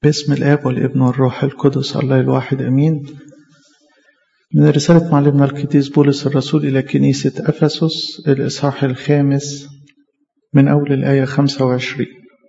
باسم الآب والابن والروح القدس الله الواحد أمين من رسالة معلمنا القديس بولس الرسول إلى كنيسة أفسس الإصحاح الخامس من أول الآية 25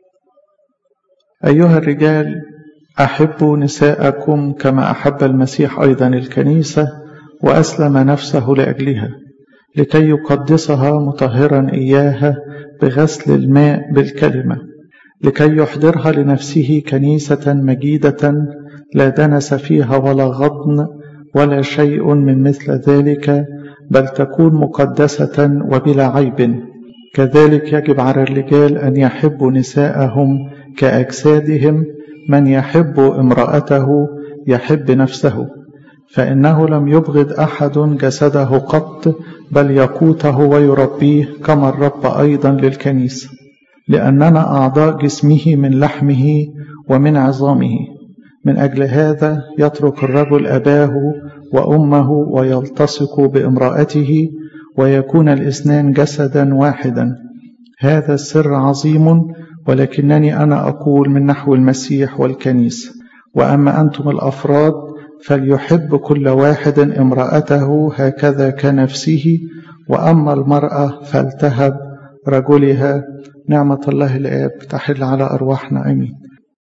أيها الرجال أحبوا نساءكم كما أحب المسيح أيضا الكنيسة وأسلم نفسه لأجلها لكي يقدسها مطهرا إياها بغسل الماء بالكلمة لكي يحضرها لنفسه كنيسة مجيدة لا دنس فيها ولا غضن ولا شيء من مثل ذلك بل تكون مقدسة وبلا عيب كذلك يجب على الرجال أن يحبوا نساءهم كأجسادهم من يحب امرأته يحب نفسه فإنه لم يبغض أحد جسده قط بل يقوته ويربيه كما الرب أيضا للكنيسة لأننا أعضاء جسمه من لحمه ومن عظامه من أجل هذا يترك الرجل أباه وأمه ويلتصق بامرأته ويكون الاثنان جسدا واحدا هذا السر عظيم ولكنني أنا أقول من نحو المسيح والكنيسة وأما أنتم الأفراد فليحب كل واحد امرأته هكذا كنفسه وأما المرأة فلتهب رجلها نعمة الله الآب تحل على أرواحنا أمين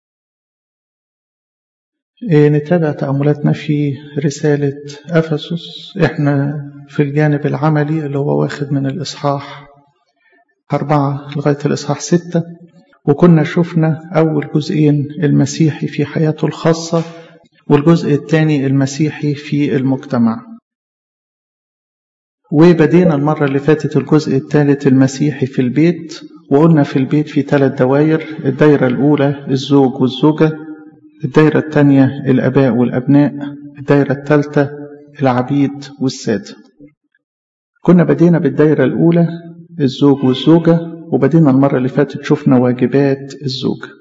إيه نتابع تأملاتنا في رسالة أفسس إحنا في الجانب العملي اللي هو واخد من الإصحاح أربعة لغاية الإصحاح ستة وكنا شفنا أول جزئين المسيحي في حياته الخاصة والجزء الثاني المسيحي في المجتمع وبدينا المرة اللي فاتت الجزء الثالث المسيحي في البيت وقلنا في البيت في ثلاث دوائر الدايرة الأولى الزوج والزوجة الدايرة الثانية الأباء والأبناء الدايرة الثالثة العبيد والسادة كنا بدينا بالدايرة الأولى الزوج والزوجة وبدينا المرة اللي فاتت شفنا واجبات الزوجة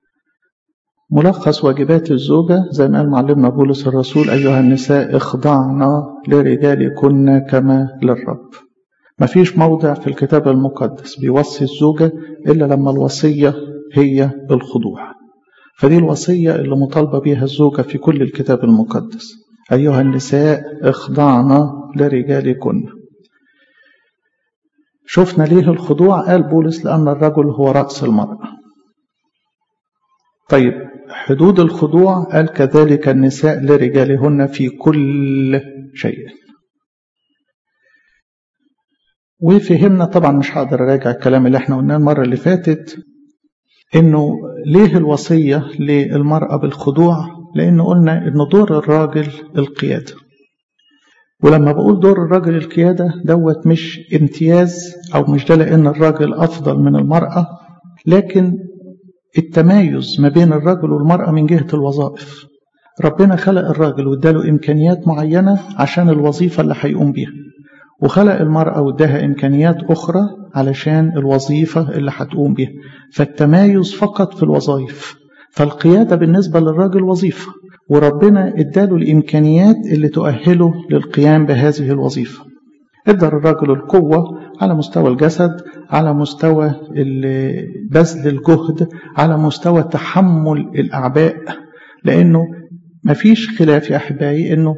ملخص واجبات الزوجة زي ما قال معلمنا بولس الرسول أيها النساء اخضعنا لرجالكن كما للرب مفيش موضع في الكتاب المقدس بيوصي الزوجة إلا لما الوصية هي الخضوع فدي الوصية اللي مطالبة بها الزوجة في كل الكتاب المقدس أيها النساء اخضعنا لرجالكن شفنا ليه الخضوع قال بولس لأن الرجل هو رأس المرأة طيب حدود الخضوع قال كذلك النساء لرجالهن في كل شيء وفهمنا طبعا مش هقدر اراجع الكلام اللي احنا قلناه المره اللي فاتت انه ليه الوصيه للمراه بالخضوع لان قلنا ان دور الراجل القياده ولما بقول دور الراجل القياده دوت مش امتياز او مش ده لان الراجل افضل من المراه لكن التمايز ما بين الرجل والمراه من جهه الوظائف ربنا خلق الراجل واداله امكانيات معينه عشان الوظيفه اللي هيقوم بيها وخلق المرأة واداها إمكانيات أخرى علشان الوظيفة اللي هتقوم بها فالتمايز فقط في الوظائف فالقيادة بالنسبة للراجل وظيفة وربنا اداله الإمكانيات اللي تؤهله للقيام بهذه الوظيفة ادى الرجل القوة على مستوى الجسد على مستوى بذل الجهد على مستوى تحمل الأعباء لأنه مفيش خلاف يا أحبائي أنه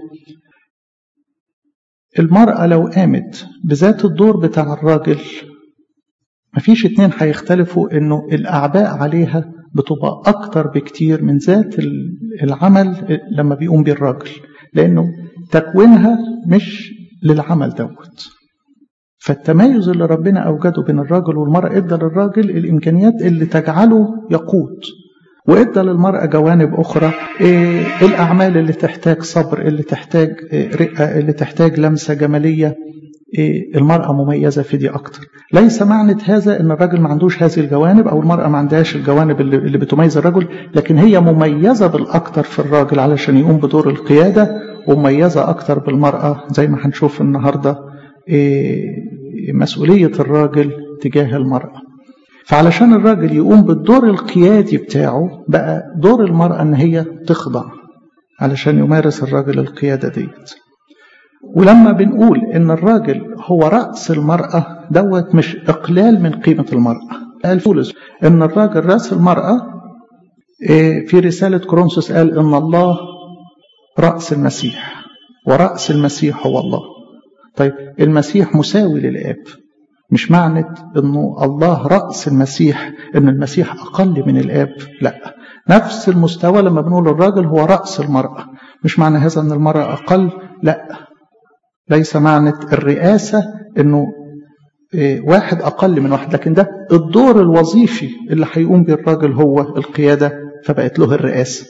المرأة لو قامت بذات الدور بتاع الراجل مفيش اتنين هيختلفوا انه الاعباء عليها بتبقى اكتر بكتير من ذات العمل لما بيقوم بيه الراجل لانه تكوينها مش للعمل دوت فالتميز اللي ربنا اوجده بين الراجل والمرأة ادى للراجل الامكانيات اللي تجعله يقود وادى للمرأة جوانب أخرى إيه الأعمال اللي تحتاج صبر اللي تحتاج إيه رقة اللي تحتاج لمسة جمالية إيه المرأة مميزة في دي أكتر ليس معنى هذا أن الرجل ما عندوش هذه الجوانب أو المرأة ما عندهاش الجوانب اللي, اللي بتميز الرجل لكن هي مميزة بالأكتر في الراجل علشان يقوم بدور القيادة ومميزة أكتر بالمرأة زي ما هنشوف النهاردة مسؤولية الراجل تجاه المرأة فعلشان الراجل يقوم بالدور القيادي بتاعه بقى دور المرأة ان هي تخضع علشان يمارس الراجل القيادة ديت ولما بنقول ان الراجل هو رأس المرأة دوت مش اقلال من قيمة المرأة قال بولس ان الراجل رأس المرأة في رسالة كورنثوس قال إن الله رأس المسيح ورأس المسيح هو الله طيب المسيح مساوي للآب مش معنى انه الله رأس المسيح ان المسيح اقل من الاب لا نفس المستوى لما بنقول الراجل هو رأس المرأة مش معنى هذا ان المرأة اقل لا ليس معنى الرئاسة انه واحد اقل من واحد لكن ده الدور الوظيفي اللي هيقوم به الراجل هو القيادة فبقت له الرئاسة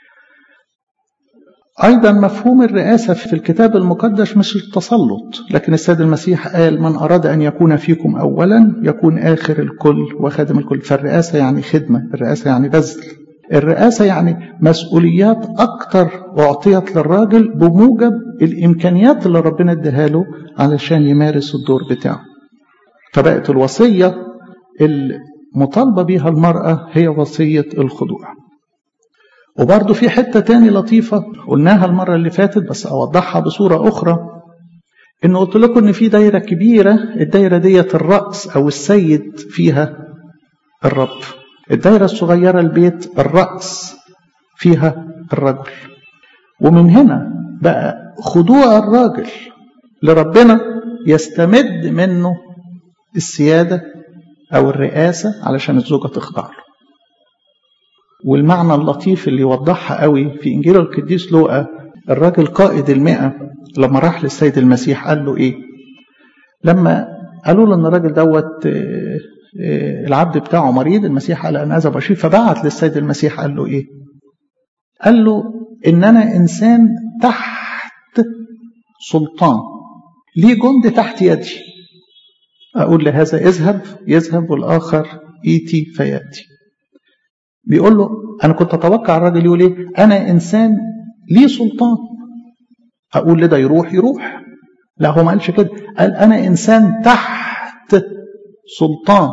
أيضا مفهوم الرئاسة في الكتاب المقدس مش التسلط لكن السيد المسيح قال من أراد أن يكون فيكم أولا يكون آخر الكل وخادم الكل فالرئاسة يعني خدمة الرئاسة يعني بذل الرئاسة يعني مسؤوليات أكتر أعطيت للراجل بموجب الإمكانيات اللي ربنا اداها له علشان يمارس الدور بتاعه فبقت الوصية المطالبة بها المرأة هي وصية الخضوع وبرضه في حتة تاني لطيفة قلناها المرة اللي فاتت بس أوضحها بصورة أخرى إن قلت لكم إن في دايرة كبيرة الدايرة ديت الرأس أو السيد فيها الرب الدايرة الصغيرة البيت الرأس فيها الرجل ومن هنا بقى خضوع الراجل لربنا يستمد منه السيادة أو الرئاسة علشان الزوجة تخضع له والمعنى اللطيف اللي يوضحها قوي في إنجيل القديس لوقا الراجل قائد المئة لما راح للسيد المسيح قال له إيه لما قالوا له إن الراجل دوت العبد بتاعه مريض المسيح قال أنا أذهب أشيف فبعت للسيد المسيح قال له إيه قال له إن أنا إنسان تحت سلطان ليه جند تحت يدي أقول لهذا اذهب يذهب والآخر إيتي فيأتي بيقول له أنا كنت أتوقع الراجل يقول إيه أنا إنسان لي سلطان أقول لده يروح يروح لا هو ما قالش كده قال أنا إنسان تحت سلطان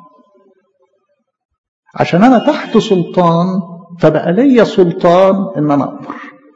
عشان أنا تحت سلطان فبقى ليا سلطان إن أنا أمر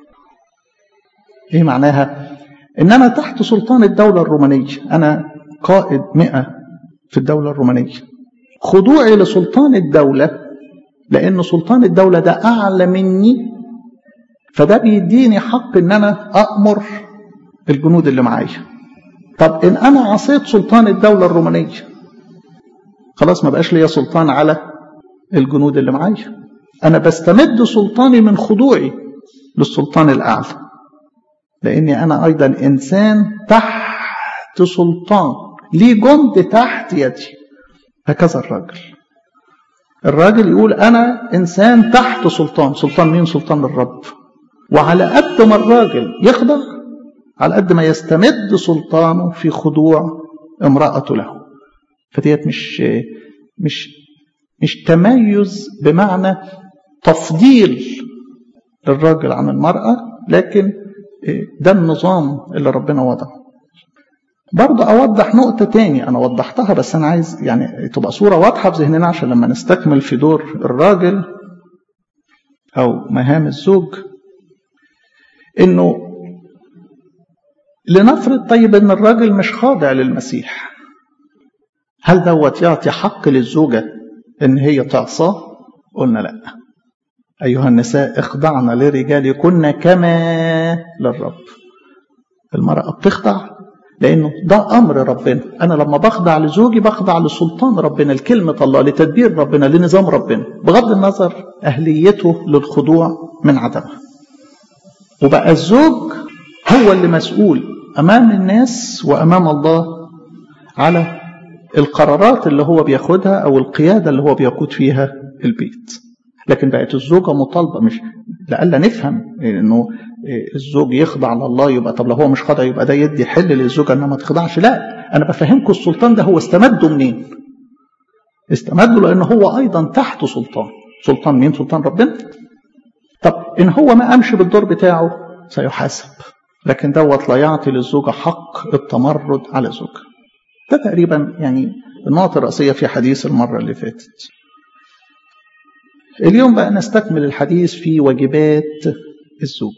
إيه معناها إن أنا تحت سلطان الدولة الرومانية أنا قائد مئة في الدولة الرومانية خضوعي لسلطان الدولة لأن سلطان الدولة ده أعلى مني فده بيديني حق إن أنا أأمر الجنود اللي معايا طب إن أنا عصيت سلطان الدولة الرومانية خلاص ما بقاش ليا سلطان على الجنود اللي معايا أنا بستمد سلطاني من خضوعي للسلطان الأعلى لأني أنا أيضا إنسان تحت سلطان ليه جند تحت يدي هكذا الراجل الراجل يقول أنا إنسان تحت سلطان سلطان مين سلطان الرب وعلى قد ما الراجل يخضع على قد ما يستمد سلطانه في خضوع امرأته له فديت مش مش مش تميز بمعنى تفضيل للراجل عن المرأة لكن ده النظام اللي ربنا وضعه برضه أوضح نقطة تاني أنا وضحتها بس أنا عايز يعني تبقى صورة واضحة في ذهننا عشان لما نستكمل في دور الراجل أو مهام الزوج إنه لنفرض طيب إن الراجل مش خاضع للمسيح هل دوت يعطي حق للزوجة إن هي تعصاه؟ قلنا لأ أيها النساء اخضعن لرجالكن كما للرب المرأة بتخضع لأنه ده أمر ربنا أنا لما بخضع لزوجي بخضع لسلطان ربنا لكلمة الله لتدبير ربنا لنظام ربنا بغض النظر أهليته للخضوع من عدمها وبقى الزوج هو اللي مسؤول أمام الناس وأمام الله على القرارات اللي هو بياخدها أو القيادة اللي هو بيقود فيها البيت لكن بقت الزوجة مطالبة مش لألا نفهم إنه الزوج يخضع لله يبقى طب لو هو مش خاضع يبقى ده يدي حل للزوجة إنها ما تخضعش لا أنا بفهمكم السلطان ده هو استمده منين استمده لأن هو أيضا تحت سلطان سلطان مين سلطان ربنا طب إن هو ما قامش بالدور بتاعه سيحاسب لكن دوت لا يعطي للزوجة حق التمرد على زوجها ده تقريبا يعني النقطة الرئيسية في حديث المرة اللي فاتت اليوم بقى نستكمل الحديث في واجبات الزوج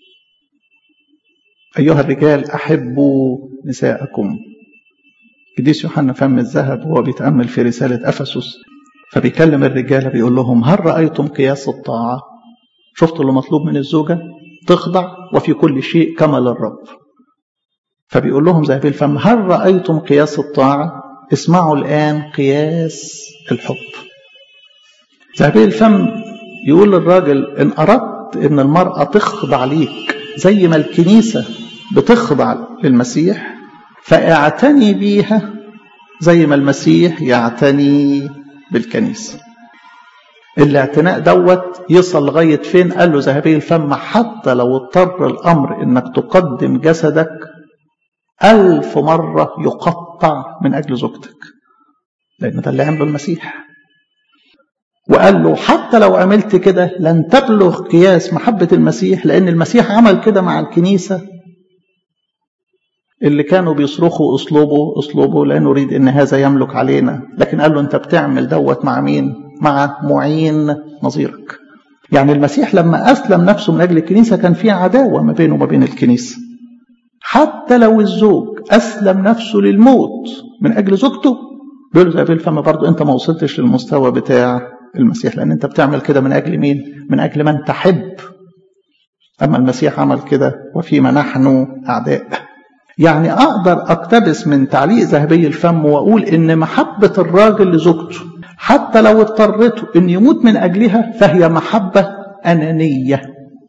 أيها الرجال أحبوا نساءكم قديس يوحنا فم الذهب وهو بيتأمل في رسالة أفسس فبيكلم الرجالة بيقول لهم هل رأيتم قياس الطاعة شفتوا اللي مطلوب من الزوجة تخضع وفي كل شيء كما للرب فبيقول لهم زي الفم هل رأيتم قياس الطاعة اسمعوا الآن قياس الحب زي الفم يقول للراجل إن أردت إن المرأة تخضع ليك زي ما الكنيسة بتخضع للمسيح فاعتني بيها زي ما المسيح يعتني بالكنيسة الاعتناء دوت يصل لغاية فين قال له ذهبي الفم حتى لو اضطر الأمر إنك تقدم جسدك ألف مرة يقطع من أجل زوجتك لأن ده اللي عمله المسيح وقال له حتى لو عملت كده لن تبلغ قياس محبة المسيح لأن المسيح عمل كده مع الكنيسة اللي كانوا بيصرخوا اسلوبه اسلوبه لا نريد ان هذا يملك علينا لكن قال له انت بتعمل دوت مع مين مع معين نظيرك يعني المسيح لما اسلم نفسه من اجل الكنيسه كان في عداوه ما بينه وما بين الكنيسه حتى لو الزوج اسلم نفسه للموت من اجل زوجته بيقول له زي الفم برضه انت ما وصلتش للمستوى بتاع المسيح لان انت بتعمل كده من اجل مين من اجل من تحب اما المسيح عمل كده وفيما نحن اعداء يعني أقدر أقتبس من تعليق ذهبي الفم وأقول إن محبة الراجل لزوجته حتى لو اضطرته إن يموت من أجلها فهي محبة أنانية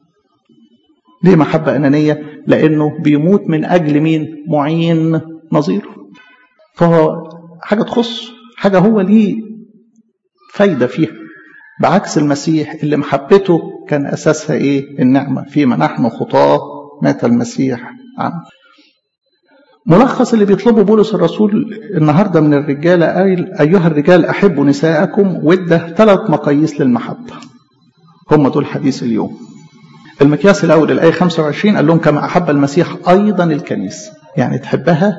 ليه محبة أنانية؟ لأنه بيموت من أجل مين؟ معين نظيره فهو حاجة تخص حاجة هو ليه فايدة فيها بعكس المسيح اللي محبته كان أساسها إيه؟ النعمة فيما نحن خطاه مات المسيح عنه ملخص اللي بيطلبه بولس الرسول النهارده من الرجاله قال ايها الرجال احبوا نساءكم وده ثلاث مقاييس للمحبه. هم دول حديث اليوم. المقياس الاول الايه 25 قال لهم كما احب المسيح ايضا الكنيسه، يعني تحبها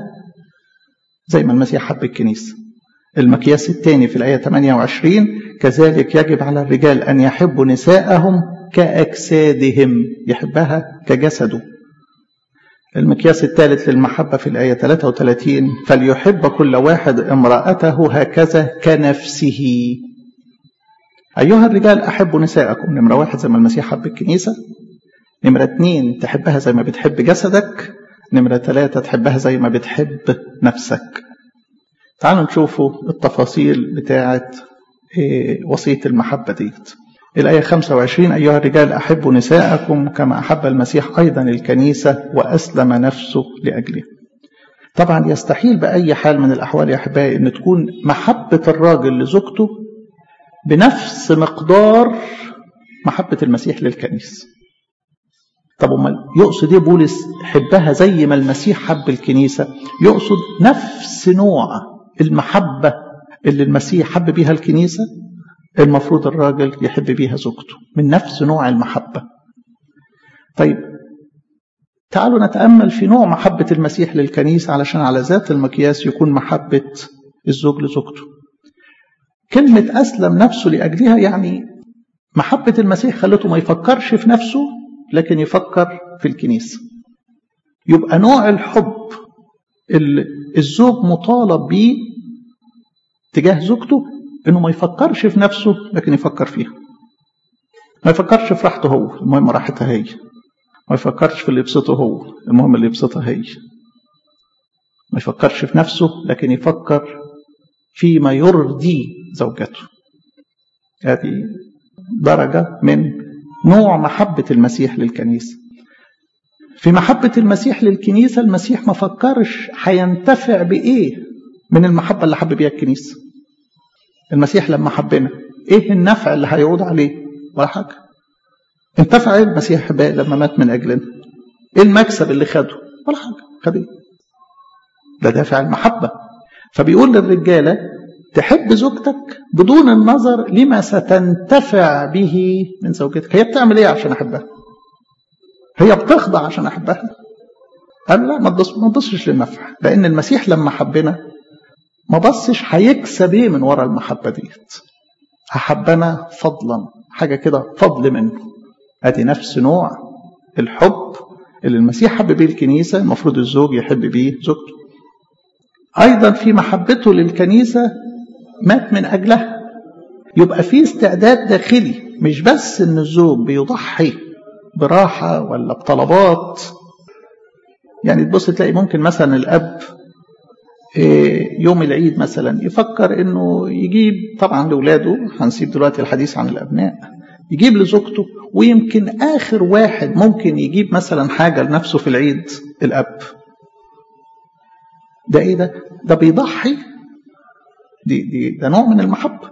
زي ما المسيح حب الكنيسه. المقياس الثاني في الايه 28 كذلك يجب على الرجال ان يحبوا نساءهم كاجسادهم، يحبها كجسده. المقياس الثالث للمحبة في الآية 33 فليحب كل واحد امرأته هكذا كنفسه أيها الرجال أحبوا نساءكم نمرة واحد زي ما المسيح حب الكنيسة نمرة اتنين تحبها زي ما بتحب جسدك نمرة ثلاثة تحبها زي ما بتحب نفسك تعالوا نشوفوا التفاصيل بتاعة وصية المحبة ديت الآية 25 أيها الرجال أحبوا نساءكم كما أحب المسيح أيضا الكنيسة وأسلم نفسه لأجله طبعا يستحيل بأي حال من الأحوال يا أحبائي أن تكون محبة الراجل لزوجته بنفس مقدار محبة المسيح للكنيسة طب امال يقصد ايه بولس حبها زي ما المسيح حب الكنيسة يقصد نفس نوع المحبة اللي المسيح حب بيها الكنيسة المفروض الراجل يحب بيها زوجته من نفس نوع المحبة طيب تعالوا نتأمل في نوع محبة المسيح للكنيسة علشان على ذات المقياس يكون محبة الزوج لزوجته كلمة أسلم نفسه لأجلها يعني محبة المسيح خلته ما يفكرش في نفسه لكن يفكر في الكنيسة يبقى نوع الحب اللي الزوج مطالب بيه تجاه زوجته انه ما يفكرش في نفسه لكن يفكر فيها ما يفكرش في راحته هو المهم راحتها هي ما يفكرش في اللي يبسطه هو المهم اللي يبسطها هي ما يفكرش في نفسه لكن يفكر فيما يرضي زوجته هذه درجة من نوع محبة المسيح للكنيسة في محبة المسيح للكنيسة المسيح ما فكرش هينتفع بإيه من المحبة اللي حب بيها الكنيسة المسيح لما حبنا ايه النفع اللي هيعود عليه ولا حاجه انتفع ايه المسيح بقى لما مات من اجلنا ايه المكسب اللي خده ولا حاجه خد ايه ده دافع المحبه فبيقول للرجاله تحب زوجتك بدون النظر لما ستنتفع به من زوجتك هي بتعمل ايه عشان احبها هي بتخضع عشان احبها قال لا ما تبصش للنفع لان المسيح لما حبنا ما بصش هيكسب ايه من ورا المحبة ديت أحبنا فضلا حاجة كده فضل منه ادي نفس نوع الحب اللي المسيح حب بيه الكنيسة المفروض الزوج يحب بيه زوجته أيضا في محبته للكنيسة مات من أجلها يبقى في استعداد داخلي مش بس ان الزوج بيضحي براحة ولا بطلبات يعني تبص تلاقي ممكن مثلا الأب يوم العيد مثلا يفكر انه يجيب طبعا لاولاده هنسيب دلوقتي الحديث عن الابناء يجيب لزوجته ويمكن اخر واحد ممكن يجيب مثلا حاجه لنفسه في العيد الاب ده ايه ده ده بيضحي دي دي ده نوع من المحبه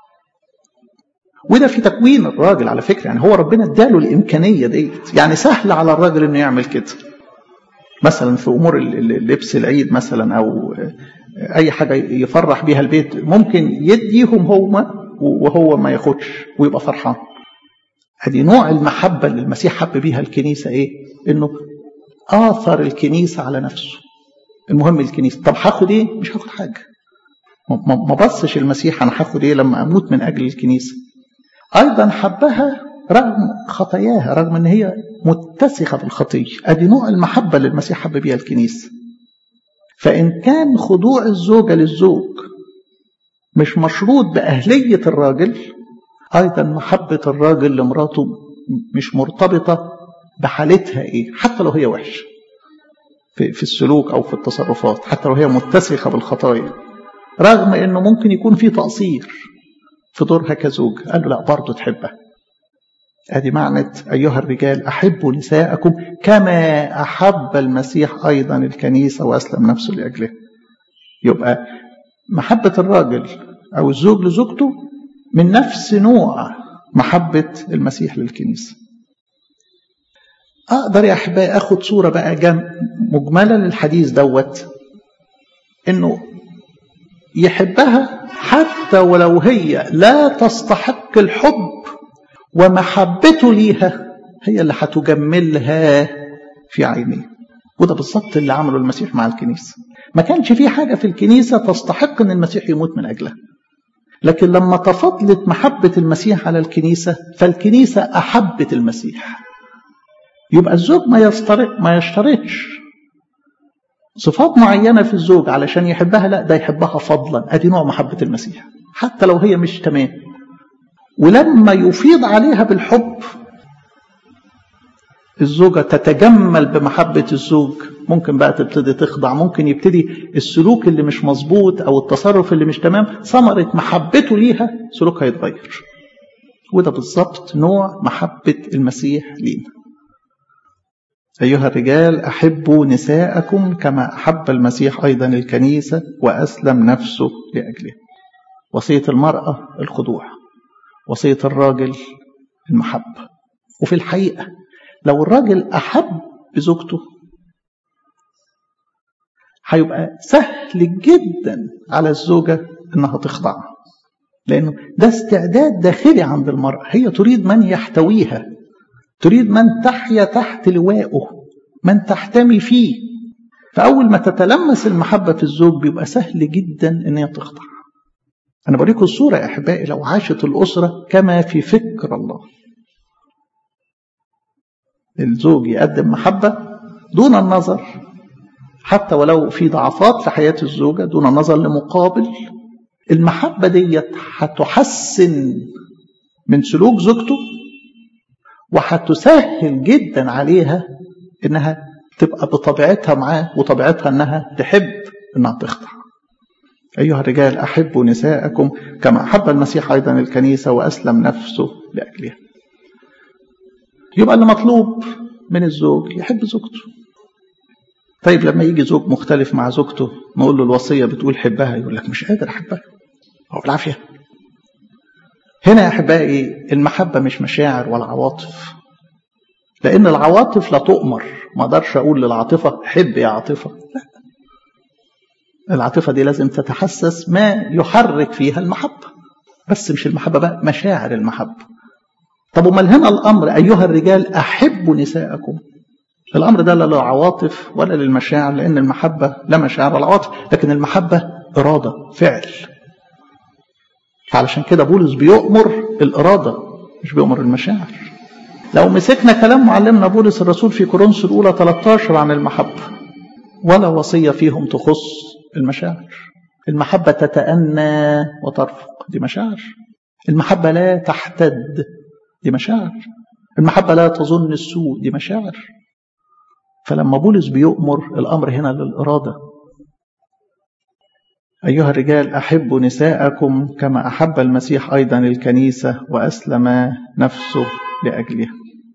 وده في تكوين الراجل على فكره يعني هو ربنا اداله الامكانيه ديت يعني سهل على الراجل انه يعمل كده مثلا في امور لبس العيد مثلا او اي حاجه يفرح بيها البيت ممكن يديهم هو وهو ما ياخدش ويبقى فرحان ادي نوع المحبه اللي المسيح حب بيها الكنيسه ايه انه اثر الكنيسه على نفسه المهم الكنيسه طب هاخد ايه مش هاخد حاجه ما بصش المسيح انا هاخد ايه لما اموت من اجل الكنيسه ايضا حبها رغم خطاياها رغم ان هي متسخه بالخطيه ادي نوع المحبه اللي المسيح حب بيها الكنيسه فان كان خضوع الزوجه للزوج مش مشروط باهليه الراجل ايضا محبه الراجل لمراته مش مرتبطه بحالتها ايه حتى لو هي وحشه في, في السلوك او في التصرفات حتى لو هي متسخه بالخطايا رغم انه ممكن يكون في تقصير في دورها كزوج قال له لا برضه تحبها ادي معنى ايها الرجال احبوا نساءكم كما احب المسيح ايضا الكنيسه واسلم نفسه لاجلها يبقى محبه الراجل او الزوج لزوجته من نفس نوع محبه المسيح للكنيسه اقدر يا احبائي اخد صوره بقى جم مجمله للحديث دوت انه يحبها حتى ولو هي لا تستحق الحب ومحبته ليها هي اللي هتجملها في عينيه وده بالظبط اللي عمله المسيح مع الكنيسة ما كانش في حاجة في الكنيسة تستحق ان المسيح يموت من أجلها لكن لما تفضلت محبة المسيح على الكنيسة فالكنيسة أحبت المسيح يبقى الزوج ما يشترط ما يشترطش صفات معينة في الزوج علشان يحبها لا ده يحبها فضلا ادي نوع محبة المسيح حتى لو هي مش تمام ولما يفيض عليها بالحب الزوجة تتجمل بمحبة الزوج ممكن بقى تبتدي تخضع ممكن يبتدي السلوك اللي مش مظبوط أو التصرف اللي مش تمام ثمرة محبته ليها سلوكها يتغير وده بالظبط نوع محبة المسيح لينا أيها الرجال أحبوا نساءكم كما أحب المسيح أيضا الكنيسة وأسلم نفسه لأجله وصية المرأة الخضوع وصية الراجل المحبة وفي الحقيقة لو الراجل أحب بزوجته هيبقى سهل جدا على الزوجة إنها تخضع لأنه ده استعداد داخلي عند المرأة هي تريد من يحتويها تريد من تحيا تحت لوائه من تحتمي فيه فأول ما تتلمس المحبة في الزوج بيبقى سهل جدا إن هي تخضع أنا بوريكم الصورة يا أحبائي لو عاشت الأسرة كما في فكر الله الزوج يقدم محبة دون النظر حتى ولو في ضعفات في حياة الزوجة دون النظر لمقابل المحبة ديت هتحسن من سلوك زوجته وهتسهل جدا عليها انها تبقى بطبيعتها معاه وطبيعتها انها تحب انها تخضع أيها الرجال أحبوا نساءكم كما أحب المسيح أيضا الكنيسة وأسلم نفسه لأجلها يبقى اللي مطلوب من الزوج يحب زوجته طيب لما يجي زوج مختلف مع زوجته نقول له الوصية بتقول حبها يقول لك مش قادر أحبها هو بالعافية هنا يا أحبائي المحبة مش مشاعر ولا عواطف لأن العواطف لا تؤمر ما اقدرش أقول للعاطفة حب يا عاطفة لا العاطفة دي لازم تتحسس ما يحرك فيها المحبة بس مش المحبة بقى مشاعر المحبة طب امال هنا الأمر أيها الرجال أحبوا نساءكم الأمر ده لا للعواطف ولا للمشاعر لأن المحبة لا مشاعر ولا عواطف لكن المحبة إرادة فعل علشان كده بولس بيؤمر الإرادة مش بيؤمر المشاعر لو مسكنا كلام معلمنا بولس الرسول في كورنثوس الأولى 13 عن المحبة ولا وصية فيهم تخص المشاعر المحبة تتأنى وترفق دي مشاعر المحبة لا تحتد دي مشاعر المحبة لا تظن السوء دي مشاعر فلما بولس بيؤمر الأمر هنا للإرادة أيها الرجال أحبوا نساءكم كما أحب المسيح أيضا الكنيسة وأسلم نفسه لأجلها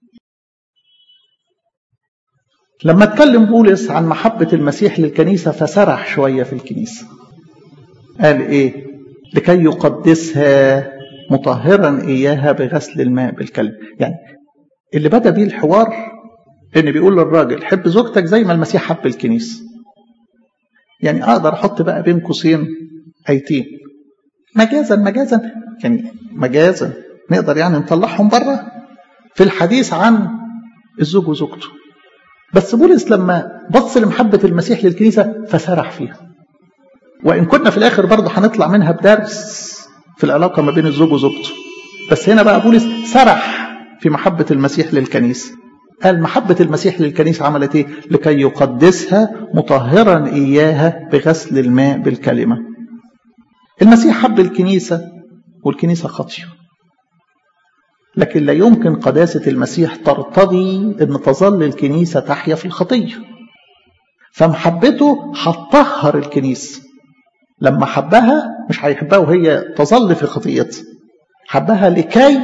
لما اتكلم بولس عن محبة المسيح للكنيسة فسرح شوية في الكنيسة قال إيه لكي يقدسها مطهرا إياها بغسل الماء بالكلب يعني اللي بدأ بيه الحوار إن بيقول للراجل حب زوجتك زي ما المسيح حب الكنيسة يعني أقدر أحط بقى بين قوسين أيتين مجازا مجازا يعني مجازا نقدر يعني نطلعهم بره في الحديث عن الزوج وزوجته بس بولس لما بص لمحبة المسيح للكنيسة فسرح فيها وإن كنا في الآخر برضه هنطلع منها بدرس في العلاقة ما بين الزوج وزوجته بس هنا بقى بولس سرح في محبة المسيح للكنيسة قال محبة المسيح للكنيسة عملت ايه لكي يقدسها مطهرا إياها بغسل الماء بالكلمة المسيح حب الكنيسة والكنيسة خطية لكن لا يمكن قداسة المسيح ترتضي أن تظل الكنيسة تحيا في الخطية فمحبته هتطهر الكنيسة لما حبها مش هيحبها وهي تظل في خطيتها حبها لكي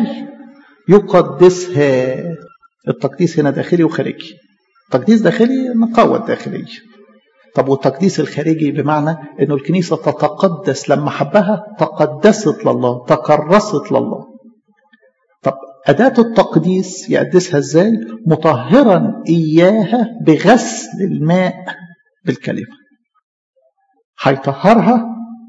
يقدسها التقديس هنا داخلي وخارجي تقديس داخلي النقاوة الداخلية طب والتقديس الخارجي بمعنى أنه الكنيسة تتقدس لما حبها تقدست لله تكرست لله طب أداة التقديس يقدسها إزاي مطهرا إياها بغسل الماء بالكلمة هيطهرها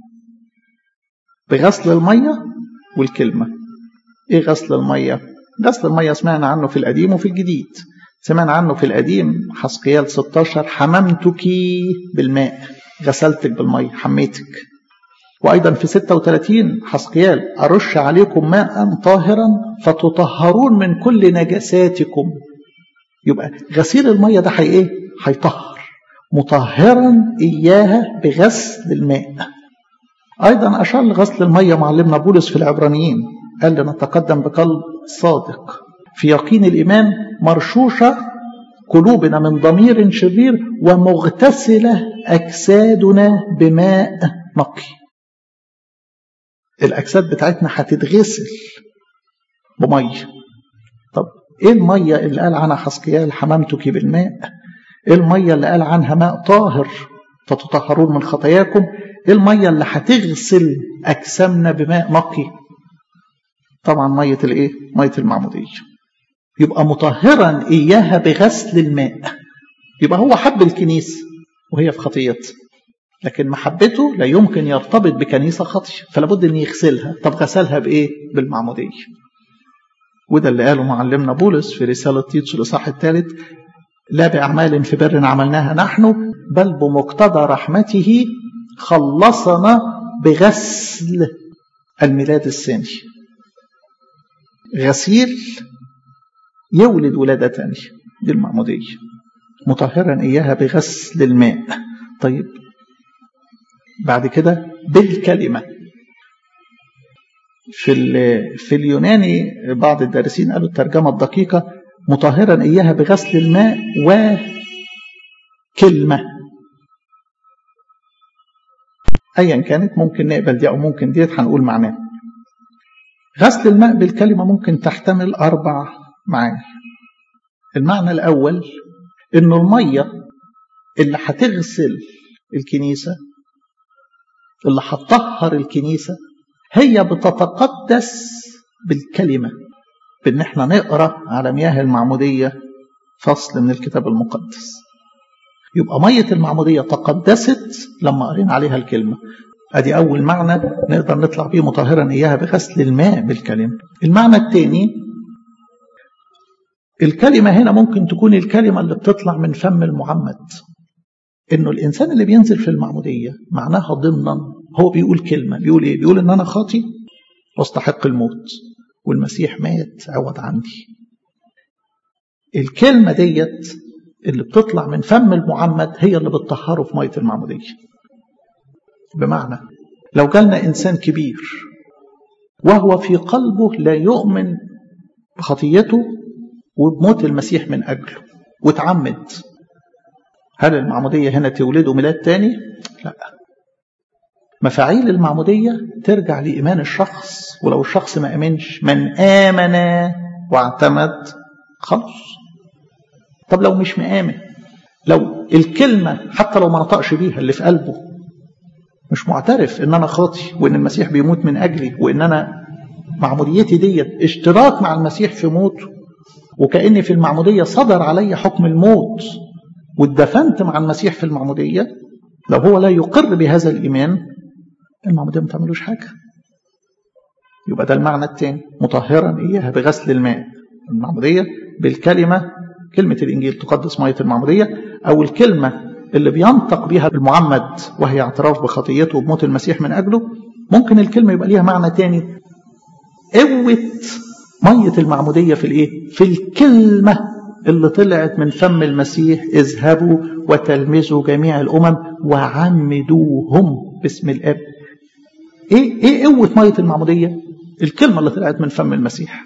بغسل المية والكلمة إيه غسل المية غسل المية سمعنا عنه في القديم وفي الجديد سمعنا عنه في القديم حسقيال 16 حممتك بالماء غسلتك بالمية حميتك وأيضا في 36 حسقيال أرش عليكم ماء طاهرا فتطهرون من كل نجساتكم يبقى غسيل المية ده حي إيه؟ هيطهر مطهرا إياها بغسل الماء أيضا أشار لغسل المية معلمنا بولس في العبرانيين قال لنتقدم بقلب صادق في يقين الإيمان مرشوشة قلوبنا من ضمير شرير ومغتسلة أجسادنا بماء نقي الأجساد بتاعتنا هتتغسل بمية طب إيه المية اللي قال عنها حسقيال حممتك بالماء إيه المية اللي قال عنها ماء طاهر فتطهرون من خطاياكم إيه المية اللي هتغسل أجسامنا بماء نقي طبعا مية الإيه مية المعمودية يبقى مطهرا إياها بغسل الماء يبقى هو حب الكنيسة وهي في خطيتها لكن محبته لا يمكن يرتبط بكنيسة خطية فلا بد أن يغسلها طب غسلها بإيه بالمعمودية وده اللي قاله معلمنا بولس في رسالة تيتس الإصحاح الثالث لا بأعمال في بر عملناها نحن بل بمقتضى رحمته خلصنا بغسل الميلاد الثاني غسيل يولد ولادة ثانية دي المعمودية مطهرا إياها بغسل الماء طيب بعد كده بالكلمة في في اليوناني بعض الدارسين قالوا الترجمة الدقيقة مطهرا إياها بغسل الماء وكلمة أيا كانت ممكن نقبل دي أو ممكن ديت هنقول معناه غسل الماء بالكلمة ممكن تحتمل أربع معاني المعنى الأول إنه المية اللي هتغسل الكنيسة اللي هتطهر الكنيسة هي بتتقدس بالكلمة بإن احنا نقرأ على مياه المعمودية فصل من الكتاب المقدس يبقى مية المعمودية تقدست لما قرينا عليها الكلمة ادي اول معنى نقدر نطلع بيه مطهرا اياها بغسل الماء بالكلمه المعنى الثاني الكلمه هنا ممكن تكون الكلمه اللي بتطلع من فم المعمد انه الانسان اللي بينزل في المعموديه معناها ضمنا هو بيقول كلمه بيقول ايه بيقول ان انا خاطي واستحق الموت والمسيح مات عوض عندي الكلمه ديت اللي بتطلع من فم المعمد هي اللي بتطهره في ميه المعموديه بمعنى لو جالنا إنسان كبير وهو في قلبه لا يؤمن بخطيته وبموت المسيح من أجله وتعمد هل المعمودية هنا تولده ميلاد تاني؟ لا مفاعيل المعمودية ترجع لإيمان الشخص ولو الشخص ما أمنش من آمن واعتمد خلاص طب لو مش مآمن لو الكلمة حتى لو ما نطقش بيها اللي في قلبه مش معترف ان انا خاطي وان المسيح بيموت من اجلي وان انا معموديتي ديت اشتراك مع المسيح في موته وكأن في المعمودية صدر علي حكم الموت واتدفنت مع المسيح في المعمودية لو هو لا يقر بهذا الإيمان المعمودية ما تعملوش حاجة يبقى ده المعنى الثاني مطهرا إياها بغسل الماء المعمودية بالكلمة كلمة الإنجيل تقدس مية المعمودية أو الكلمة اللي بينطق بها المعمد وهي اعتراف بخطيته وبموت المسيح من أجله ممكن الكلمة يبقى ليها معنى تاني قوة مية المعمودية في الإيه؟ في الكلمة اللي طلعت من فم المسيح اذهبوا وتلمذوا جميع الأمم وعمدوهم باسم الآب إيه إيه قوة مية المعمودية؟ الكلمة اللي طلعت من فم المسيح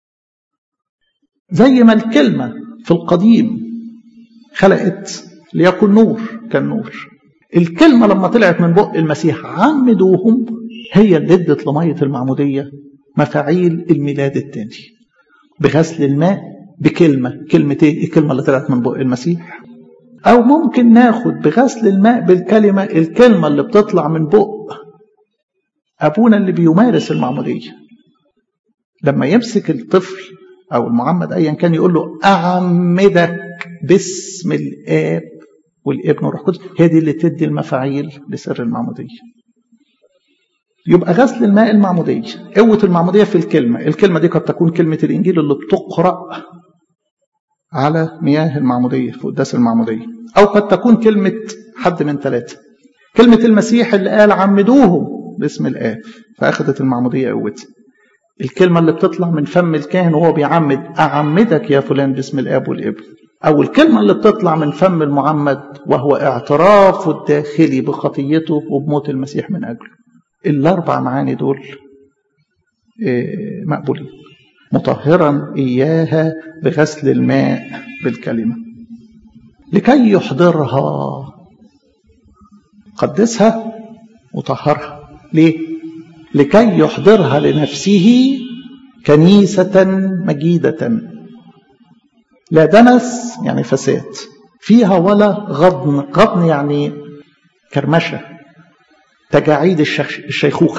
زي ما الكلمة في القديم خلقت ليكن نور كان نور الكلمة لما طلعت من بق المسيح عمدوهم هي اللي ادت لمية المعمودية مفاعيل الميلاد الثاني بغسل الماء بكلمة كلمة ايه الكلمة اللي طلعت من بق المسيح أو ممكن ناخد بغسل الماء بالكلمة الكلمة اللي بتطلع من بق أبونا اللي بيمارس المعمودية لما يمسك الطفل أو المعمد أيا كان يقول له أعمدك باسم الآب والابن والروح القدس هي دي اللي تدي المفاعيل لسر المعمودية يبقى غسل الماء المعمودية قوة المعمودية في الكلمة الكلمة دي قد تكون كلمة الإنجيل اللي بتقرأ على مياه المعمودية في قداس المعمودية أو قد تكون كلمة حد من ثلاثة كلمة المسيح اللي قال عمدوهم باسم الآب فأخذت المعمودية قوتها الكلمة اللي بتطلع من فم الكاهن وهو بيعمد أعمدك يا فلان باسم الآب والابن أو الكلمة اللي بتطلع من فم المعمد وهو اعترافه الداخلي بخطيته وبموت المسيح من أجله الأربع معاني دول مقبولين مطهرا إياها بغسل الماء بالكلمة لكي يحضرها قدسها وطهرها ليه؟ لكي يحضرها لنفسه كنيسة مجيدة لا دنس يعني فساد فيها ولا غضن غضن يعني كرمشة تجاعيد الشيخوخة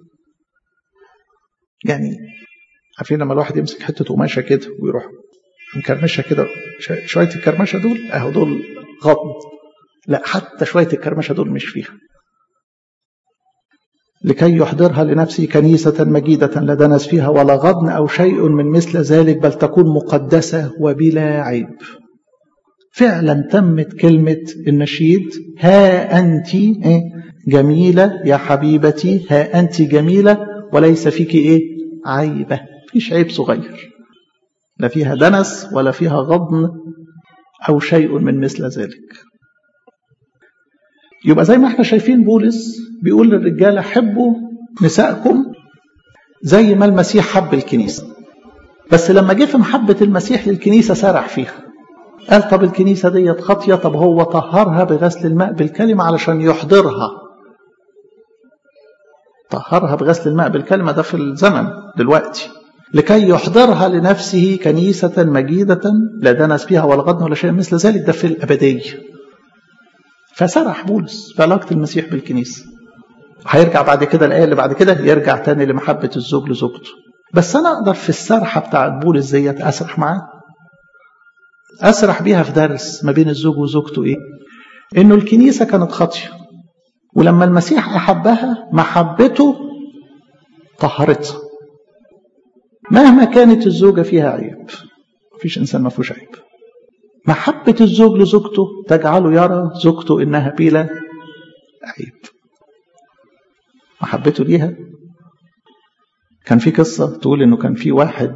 يعني عارفين لما الواحد يمسك حتة قماشة كده ويروح مكرمشة كده شوية الكرمشة دول اهو دول غضن لا حتى شوية الكرمشة دول مش فيها لكي يحضرها لنفسه كنيسة مجيدة لا دنس فيها ولا غضن أو شيء من مثل ذلك بل تكون مقدسة وبلا عيب فعلا تمت كلمة النشيد ها أنت جميلة يا حبيبتي ها أنت جميلة وليس فيك إيه عيبة فيش عيب صغير لا فيها دنس ولا فيها غضن أو شيء من مثل ذلك يبقى زي ما احنا شايفين بولس بيقول للرجالة حبوا نسائكم زي ما المسيح حب الكنيسة بس لما جه في محبة المسيح للكنيسة سرح فيها قال طب الكنيسة ديت خاطية طب هو طهرها بغسل الماء بالكلمة علشان يحضرها طهرها بغسل الماء بالكلمة ده في الزمن دلوقتي لكي يحضرها لنفسه كنيسة مجيدة لا دنس فيها ولا غضن ولا شيء مثل ذلك ده في الأبدية فسرح بولس في علاقة المسيح بالكنيسة هيرجع بعد كده الآية اللي بعد كده يرجع تاني لمحبة الزوج لزوجته بس أنا أقدر في السرحة بتاعت بولس ديت أسرح معاه أسرح بيها في درس ما بين الزوج وزوجته إيه إنه الكنيسة كانت خاطية ولما المسيح أحبها محبته طهرتها مهما كانت الزوجة فيها عيب مفيش إنسان ما فيهوش عيب محبة الزوج لزوجته تجعله يرى زوجته إنها بلا عيب محبته ليها كان في قصة تقول إنه كان في واحد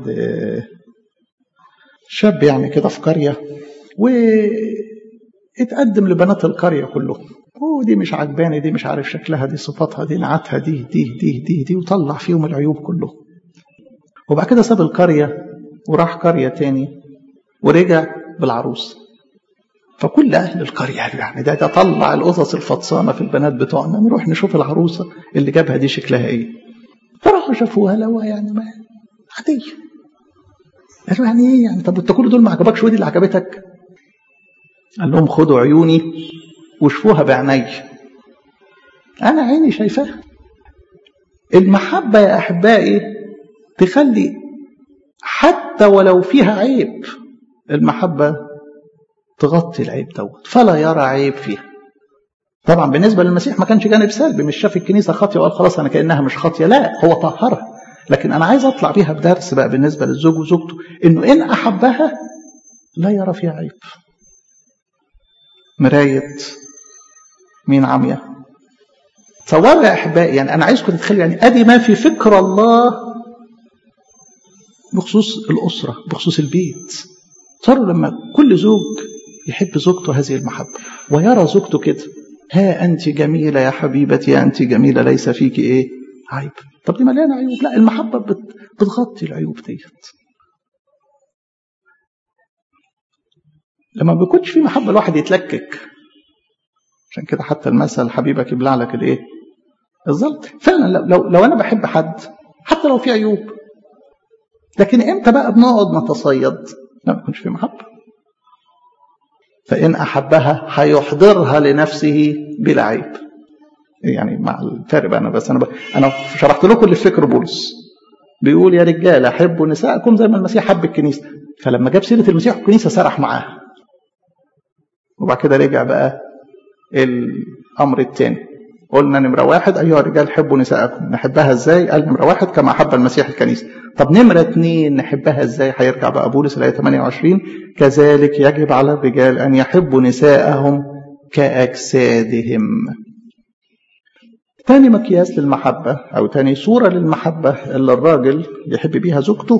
شاب يعني كده في قرية واتقدم لبنات القرية كلهم ودي مش عجباني دي مش عارف شكلها دي صفاتها دي نعتها دي دي دي دي دي وطلع فيهم العيوب كله وبعد كده ساب القرية وراح قرية تاني ورجع بالعروس فكل أهل القرية قالوا يعني ده ده طلع القصص الفطسانة في البنات بتوعنا نروح نشوف العروسة اللي جابها دي شكلها إيه فراحوا شافوها لو يعني ما عادية قالوا يعني إيه يعني طب أنت كل دول ما عجبكش ودي اللي عجبتك قال لهم خدوا عيوني وشوفوها بعيني أنا عيني شايفاها المحبة يا أحبائي تخلي حتى ولو فيها عيب المحبة تغطي العيب دوت فلا يرى عيب فيها طبعا بالنسبة للمسيح ما كانش جانب سلبي مش شاف الكنيسة خاطية وقال خلاص أنا كأنها مش خاطية لا هو طهرها لكن أنا عايز أطلع بيها بدرس بقى بالنسبة للزوج وزوجته إنه إن أحبها لا يرى فيها عيب مراية مين عمية تصوروا يا أحبائي يعني أنا عايزكم تتخيلوا يعني أدي ما في فكر الله بخصوص الأسرة بخصوص البيت صاروا لما كل زوج يحب زوجته هذه المحبة ويرى زوجته كده ها أنت جميلة يا حبيبتي أنت جميلة ليس فيك إيه عيب طب دي مليانة عيوب لا المحبة بت... بتغطي العيوب ديت لما ما بيكونش في محبة الواحد يتلكك عشان كده حتى المثل حبيبك يبلع لك الايه الزلط فعلا لو, لو, لو انا بحب حد حتى لو في عيوب لكن امتى بقى بنقعد نتصيد لا ما يكونش في محبة فإن أحبها هيحضرها لنفسه بلا عيب يعني مع الفرق بقى أنا بس أنا بقى أنا شرحت لكم اللي في فكر بولس بيقول يا رجالة حبوا نساءكم زي ما المسيح حب الكنيسة فلما جاب سيرة المسيح الكنيسة سرح معاه وبعد كده رجع بقى الأمر الثاني قلنا نمرة واحد أيها الرجال حبوا نساءكم نحبها إزاي قال نمرة واحد كما أحب المسيح الكنيسة طب نمرة اثنين نحبها إزاي هيرجع بقى بولس الآية 28 كذلك يجب على الرجال أن يحبوا نساءهم كأجسادهم تاني مقياس للمحبة أو تاني صورة للمحبة اللي الراجل يحب بيها زوجته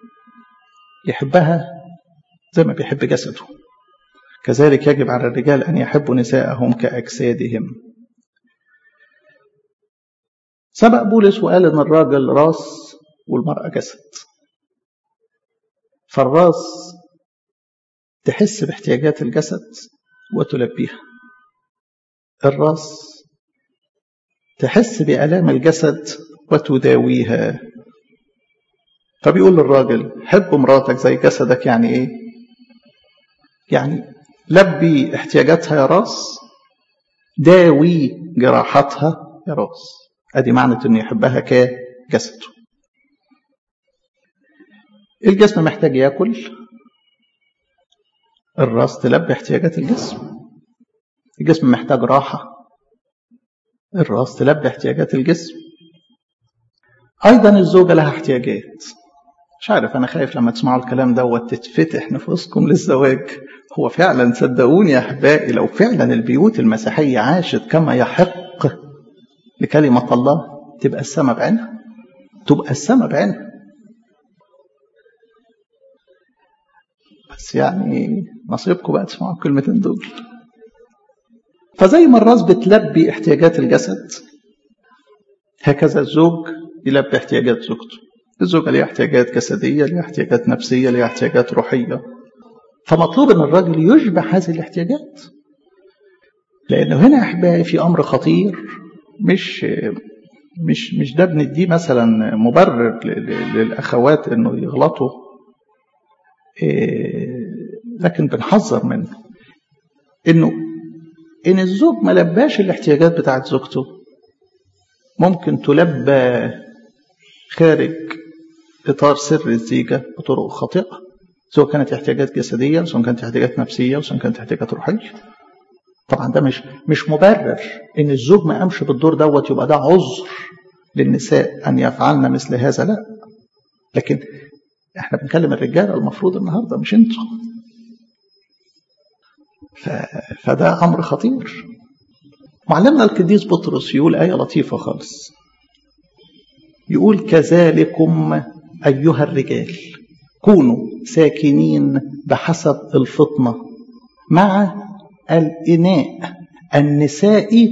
يحبها زي ما بيحب جسده كذلك يجب على الرجال أن يحبوا نساءهم كأجسادهم سبق بولس وقال ان الراجل راس والمرأة جسد فالراس تحس باحتياجات الجسد وتلبيها الراس تحس بآلام الجسد وتداويها فبيقول للراجل حب مراتك زي جسدك يعني ايه يعني لبي احتياجاتها يا راس داوي جراحاتها يا راس ادي معنى انه يحبها كجسده الجسم محتاج ياكل الراس تلبي احتياجات الجسم الجسم محتاج راحه الراس تلبي احتياجات الجسم ايضا الزوجه لها احتياجات مش عارف انا خايف لما تسمعوا الكلام دوت تتفتح نفوسكم للزواج هو فعلا صدقوني يا احبائي لو فعلا البيوت المسيحيه عاشت كما يحق لكلمة الله تبقى السماء بعينها تبقى السماء بعينها بس يعني نصيبكم بقى تسمعوا الكلمتين دول فزي ما الراس بتلبي احتياجات الجسد هكذا الزوج يلبي احتياجات زوجته الزوجة ليها احتياجات جسدية ليها احتياجات نفسية ليها احتياجات روحية فمطلوب ان الراجل يشبع هذه الاحتياجات لانه هنا احبائي في امر خطير مش مش مش ده بنديه مثلا مبرر للاخوات انه يغلطوا لكن بنحذر منه انه ان الزوج ما لباش الاحتياجات بتاعت زوجته ممكن تلبى خارج اطار سر الزيجه بطرق خاطئه سواء كانت احتياجات جسديه سواء كانت احتياجات نفسيه سواء كانت احتياجات روحيه طبعا ده مش مش مبرر ان الزوج ما قامش بالدور دوت يبقى ده عذر للنساء ان يفعلن مثل هذا لا لكن احنا بنكلم الرجاله المفروض النهارده مش انتوا ف... فده امر خطير معلمنا القديس بطرس يقول ايه لطيفه خالص يقول كذلكم ايها الرجال كونوا ساكنين بحسب الفطنه مع الإناء النساء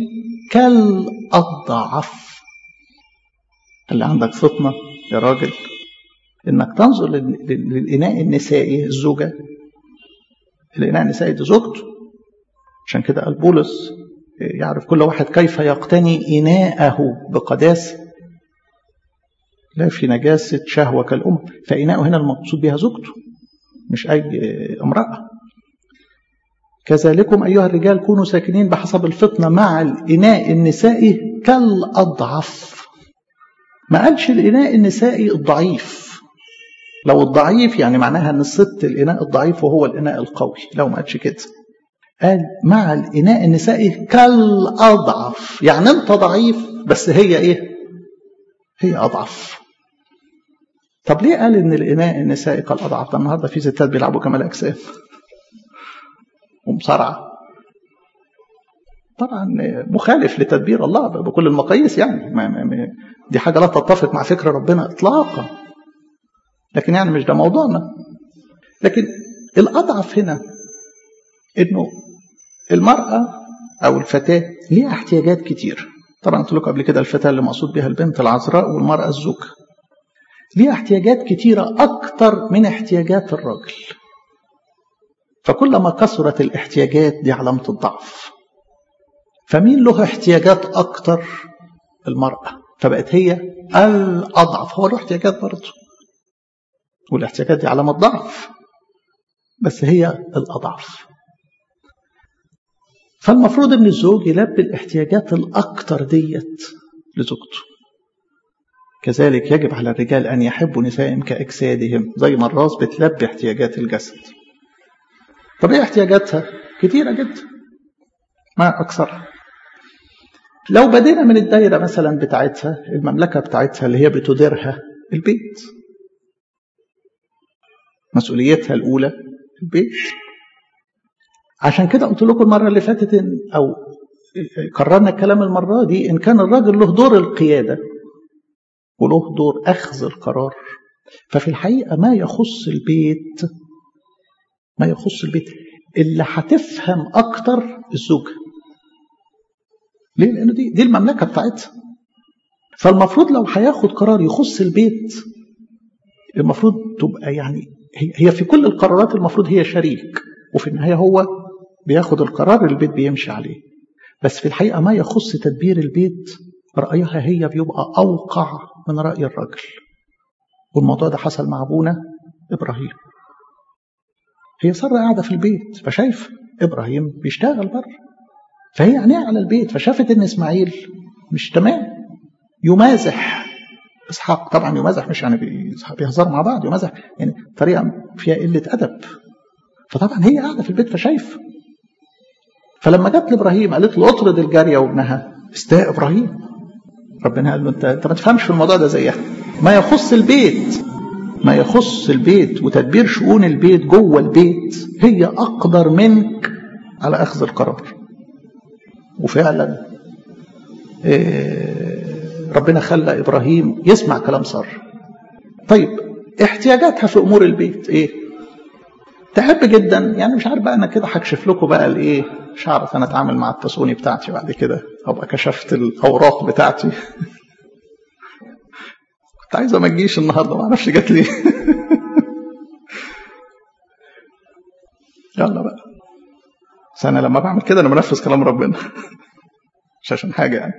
كالأضعف اللي عندك فطنة يا راجل انك تنظر للإناء النسائي الزوجة الإناء النسائي دي زوجته عشان كده قال بولس يعرف كل واحد كيف يقتني إناءه بقداسة لا في نجاسة شهوة كالأم فإناءه هنا المقصود بها زوجته مش أي امرأة كذلكم أيها الرجال كونوا ساكنين بحسب الفطنة مع الإناء النسائي كالأضعف ما قالش الإناء النسائي الضعيف لو الضعيف يعني معناها أن الست الإناء الضعيف وهو الإناء القوي لو ما قالش كده قال مع الإناء النسائي كالأضعف يعني أنت ضعيف بس هي إيه هي أضعف طب ليه قال إن الإناء النسائي كالأضعف ده النهاردة في ستات بيلعبوا كمال أجسام ومصارعة طبعا مخالف لتدبير الله بكل المقاييس يعني ما ما دي حاجة لا تتفق مع فكر ربنا إطلاقا لكن يعني مش ده موضوعنا لكن الأضعف هنا إنه المرأة أو الفتاة ليها احتياجات كتير طبعا قلت لكم قبل كده الفتاة اللي مقصود بها البنت العذراء والمرأة الزوجة ليها احتياجات كتيرة أكتر من احتياجات الراجل فكلما كثرت الاحتياجات دي علامة الضعف فمين له احتياجات أكتر المرأة فبقت هي الأضعف هو له احتياجات برضه والاحتياجات دي علامة ضعف بس هي الأضعف فالمفروض ان الزوج يلبي الاحتياجات الاكتر ديت لزوجته كذلك يجب على الرجال ان يحبوا نسائهم كاجسادهم زي ما الراس بتلبي احتياجات الجسد طب ايه احتياجاتها كتيره جدا ما اكثرها لو بدينا من الدايره مثلا بتاعتها المملكه بتاعتها اللي هي بتديرها البيت مسؤوليتها الاولى البيت عشان كده قلت لكم المرة اللي فاتت إن أو كررنا الكلام المرة دي إن كان الراجل له دور القيادة وله دور أخذ القرار ففي الحقيقة ما يخص البيت ما يخص البيت اللي هتفهم أكتر الزوجة ليه؟ لأنه دي, دي المملكة بتاعتها فالمفروض لو هياخد قرار يخص البيت المفروض تبقى يعني هي في كل القرارات المفروض هي شريك وفي النهاية هو بياخد القرار اللي البيت بيمشي عليه بس في الحقيقة ما يخص تدبير البيت رأيها هي بيبقى أوقع من رأي الرجل والموضوع ده حصل مع أبونا إبراهيم هي سارة قاعدة في البيت فشايف إبراهيم بيشتغل بره فهي عينيها على البيت فشافت إن إسماعيل مش تمام يمازح إسحاق طبعا يمازح مش يعني بيهزروا مع بعض يمازح يعني طريقة فيها قلة أدب فطبعا هي قاعدة في البيت فشايف فلما جت لابراهيم قالت له اطرد الجاريه وابنها استاء ابراهيم ربنا قال له انت انت ما تفهمش في الموضوع ده زيها ما يخص البيت ما يخص البيت وتدبير شؤون البيت جوه البيت هي اقدر منك على اخذ القرار وفعلا ربنا خلى ابراهيم يسمع كلام ساره طيب احتياجاتها في امور البيت ايه تحب جدا يعني مش عارف بقى انا كده هكشف لكم بقى الايه مش هعرف انا اتعامل مع التصوني بتاعتي بعد كده ابقى كشفت الاوراق بتاعتي كنت عايزه ما تجيش النهارده ما اعرفش جت ليه يلا بقى بس انا لما بعمل كده انا بنفذ كلام ربنا مش عشان حاجه يعني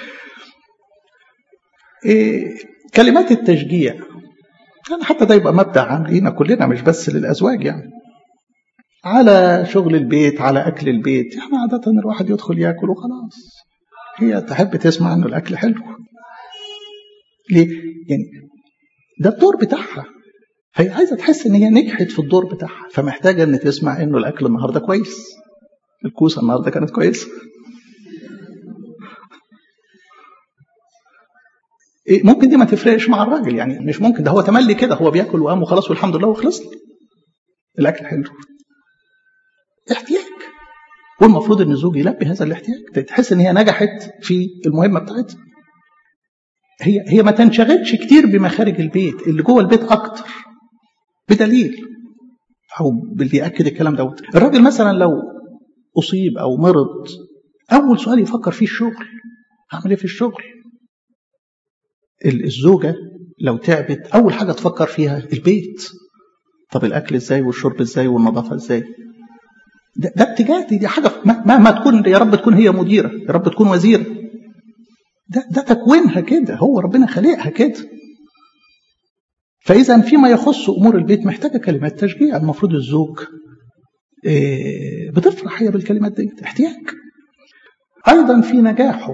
إيه كلمات التشجيع يعني حتى ده يبقى مبدأ عام لينا كلنا مش بس للأزواج يعني على شغل البيت على أكل البيت يعني عادة الواحد يدخل ياكل وخلاص هي تحب تسمع إنه الأكل حلو ليه؟ يعني ده الدور بتاعها هي عايزة تحس إن هي نجحت في الدور بتاعها فمحتاجة إن تسمع إنه الأكل النهاردة كويس الكوسة النهاردة كانت كويسة إيه ممكن دي ما تفرقش مع الراجل يعني مش ممكن ده هو تملي كده هو بياكل وقام وخلاص والحمد لله وخلص الاكل حلو احتياج والمفروض ان الزوج يلبي هذا الاحتياج تحس ان هي نجحت في المهمه بتاعتها هي هي ما تنشغلش كتير بمخارج البيت اللي جوه البيت اكتر بدليل او باللي ياكد الكلام دوت الراجل مثلا لو اصيب او مرض اول سؤال يفكر فيه الشغل هعمل ايه في الشغل الزوجه لو تعبت اول حاجه تفكر فيها البيت طب الاكل ازاي والشرب ازاي والنظافه ازاي ده, ده اتجاه دي, دي حاجه مهما تكون يا رب تكون هي مديره يا رب تكون وزيره ده ده تكوينها كده هو ربنا خلقها كده فاذا فيما يخص امور البيت محتاجه كلمات تشجيع المفروض الزوج بتفرح هي بالكلمات دي احتياج ايضا في نجاحه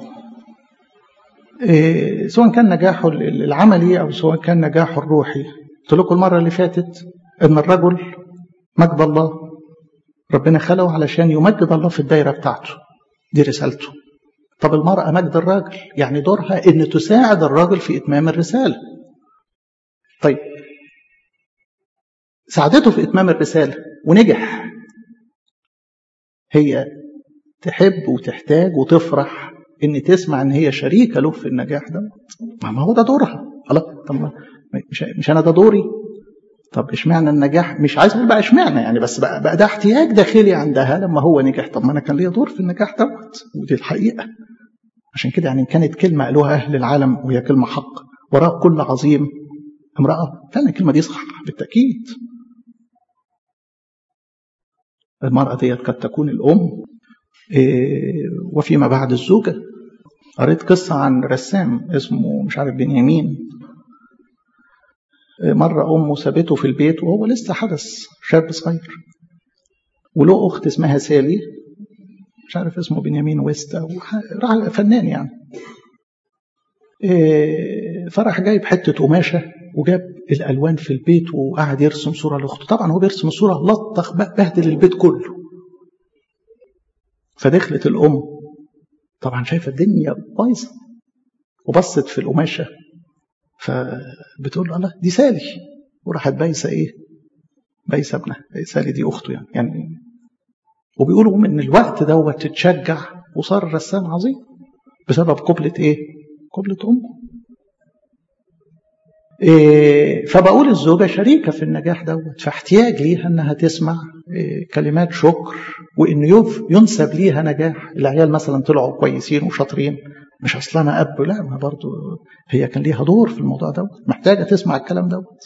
سواء كان نجاحه العملي او سواء كان نجاحه الروحي قلت لكم المره اللي فاتت ان الرجل مجد الله ربنا خلقه علشان يمجد الله في الدايره بتاعته دي رسالته طب المراه مجد الراجل يعني دورها ان تساعد الراجل في اتمام الرساله طيب ساعدته في اتمام الرساله ونجح هي تحب وتحتاج وتفرح ان تسمع ان هي شريكه له في النجاح ده ما هو ده دورها خلاص طب مش مش انا ده دوري طب اشمعنى النجاح مش عايز اقول بقى اشمعنى يعني بس بقى, بقى ده احتياج داخلي عندها لما هو نجح طب ما انا كان ليا دور في النجاح دوت ودي الحقيقه عشان كده يعني كانت كلمه قالوها اهل العالم وهي كلمه حق وراء كل عظيم امراه فعلا الكلمه دي صح بالتاكيد المرأة ديت قد تكون الأم وفيما بعد الزوجة قريت قصة عن رسام اسمه مش عارف بنيامين مرة أمه سابته في البيت وهو لسه حدث شاب صغير وله أخت اسمها سالي مش عارف اسمه بنيامين ويست أو فنان يعني فراح جايب حتة قماشة وجاب الالوان في البيت وقعد يرسم صوره لاخته طبعا هو بيرسم الصوره لطخ بهدل البيت كله فدخلت الام طبعا شايفه الدنيا بايظه وبصت في القماشه فبتقول له الله دي سالي وراحت بايسه ايه بايسه ابنها سالي دي اخته يعني يعني وبيقولوا من الوقت دوت تتشجع وصار رسام عظيم بسبب قبلة ايه؟ قبلة امه إيه فبقول الزوجة شريكة في النجاح دوت فاحتياج ليها انها تسمع إيه كلمات شكر وانه ينسب ليها نجاح العيال مثلا طلعوا كويسين وشاطرين مش اصلا انا اب لا ما برضو هي كان ليها دور في الموضوع دوت محتاجة تسمع الكلام دوت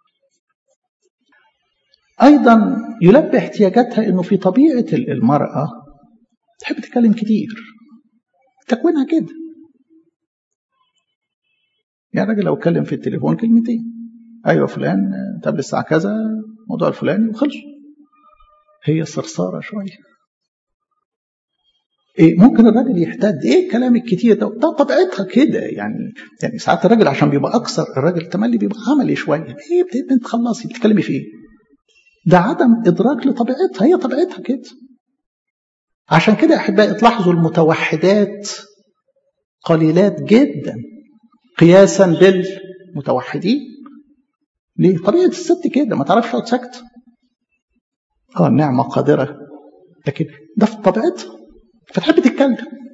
ايضا يلبي احتياجاتها انه في طبيعة المرأة تحب تتكلم كتير تكوينها كده يعني راجل لو اتكلم في التليفون كلمتين ايوه فلان قبل الساعه كذا الموضوع الفلاني وخلص هي صرصاره شويه إيه ممكن الراجل يحتاج ايه الكلام الكتير ده ده طبيعتها كده يعني يعني ساعات الراجل عشان بيبقى اكثر الراجل تملي بيبقى عملي شويه ايه بتبقى تخلصي بتتكلمي في ايه ده عدم ادراك لطبيعتها هي طبيعتها كده عشان كده يا احبائي تلاحظوا المتوحدات قليلات جدا قياسا بالمتوحدين ليه طبيعه الست كده ما تعرفش تقعد ساكته اه النعمه قادره لكن ده في طبيعتها فتحب تتكلم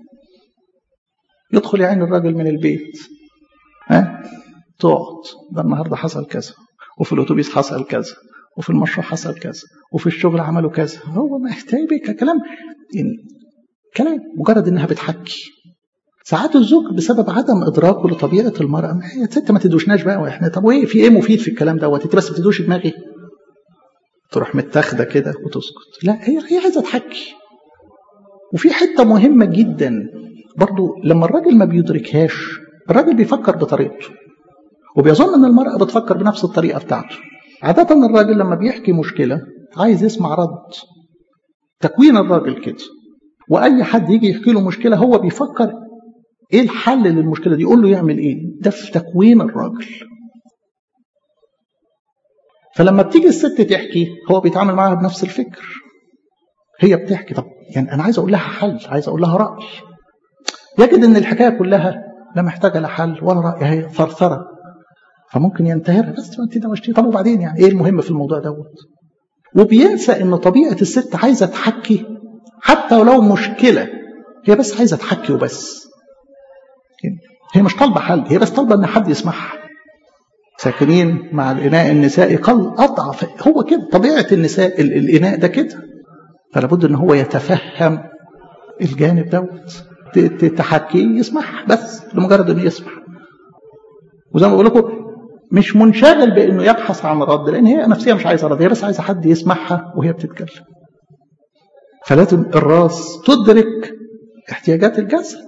يدخل يعين الراجل من البيت ها تقعد ده النهارده حصل كذا وفي الاتوبيس حصل كذا وفي المشروع حصل كذا وفي الشغل عملوا كذا هو محتاج كلام يعني كلام مجرد انها بتحكي ساعات الزوج بسبب عدم ادراكه لطبيعه المراه ما هي ست ما تدوشناش بقى واحنا طب وايه في ايه مفيد في الكلام دوت انت بس بتدوش دماغي تروح متاخده كده وتسكت لا هي هي عايزه تحكي وفي حته مهمه جدا برضو لما الراجل ما بيدركهاش الراجل بيفكر بطريقته وبيظن ان المراه بتفكر بنفس الطريقه بتاعته عاده الراجل لما بيحكي مشكله عايز يسمع رد تكوين الراجل كده واي حد يجي يحكي له مشكله هو بيفكر ايه الحل للمشكله دي يقول له يعمل ايه ده في تكوين الراجل فلما بتيجي الست تحكي هو بيتعامل معاها بنفس الفكر هي بتحكي طب يعني انا عايز اقول لها حل عايز اقول لها راي يجد ان الحكايه كلها لا محتاجه لا حل ولا راي هي ثرثره فممكن ينتهرها بس انت دوشتي طب وبعدين يعني ايه المهم في الموضوع دوت وبينسى ان طبيعه الست عايزه تحكي حتى ولو مشكله هي بس عايزه تحكي وبس هي مش طالبه حل هي بس طالبه ان حد يسمعها ساكنين مع الاناء النسائي قل اضعف هو كده طبيعه النساء الاناء ده كده فلا بد ان هو يتفهم الجانب دوت تحكيه يسمعها بس لمجرد انه يسمع وزي ما بقول لكم مش منشغل بانه يبحث عن رد لان هي نفسيا مش عايزه رد هي بس عايزه حد يسمعها وهي بتتكلم فلازم الراس تدرك احتياجات الجسد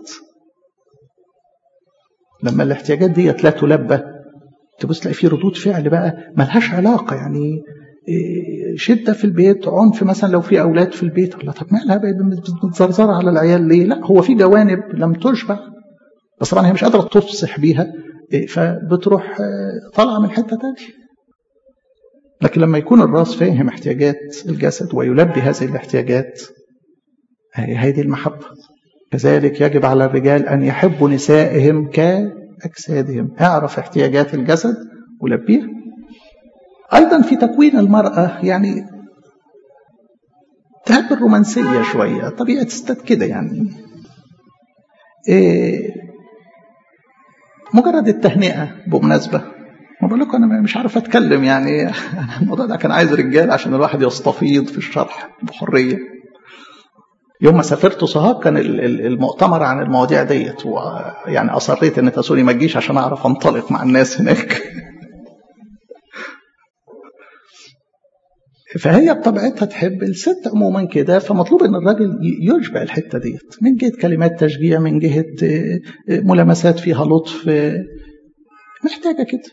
لما الاحتياجات ديت لا تلبى تبص تلاقي في ردود فعل بقى ملهاش علاقه يعني شده في البيت عنف مثلا لو في اولاد في البيت الله طب مالها متزرزره على العيال ليه؟ لا هو في جوانب لم تشبع بس طبعا هي مش قادره تفصح بيها فبتروح طالعه من حته تانية لكن لما يكون الراس فاهم احتياجات الجسد ويلبي هذه الاحتياجات هي دي المحبه كذلك يجب على الرجال ان يحبوا نسائهم كاجسادهم اعرف احتياجات الجسد ولبيها أيضا في تكوين المرأة يعني تحب الرومانسية شوية طبيعة الستات كده يعني إيه مجرد التهنئة بمناسبة ما بقول لكم أنا مش عارف أتكلم يعني الموضوع ده كان عايز رجال عشان الواحد يستفيض في الشرح بحرية يوم ما سافرت صهاب كان المؤتمر عن المواضيع ديت ويعني أصريت إن تسوني ما تجيش عشان أعرف أنطلق مع الناس هناك فهي بطبيعتها تحب الست عموما كده فمطلوب ان الراجل يشبع الحته ديت من جهه كلمات تشجيع من جهه ملامسات فيها لطف محتاجه كده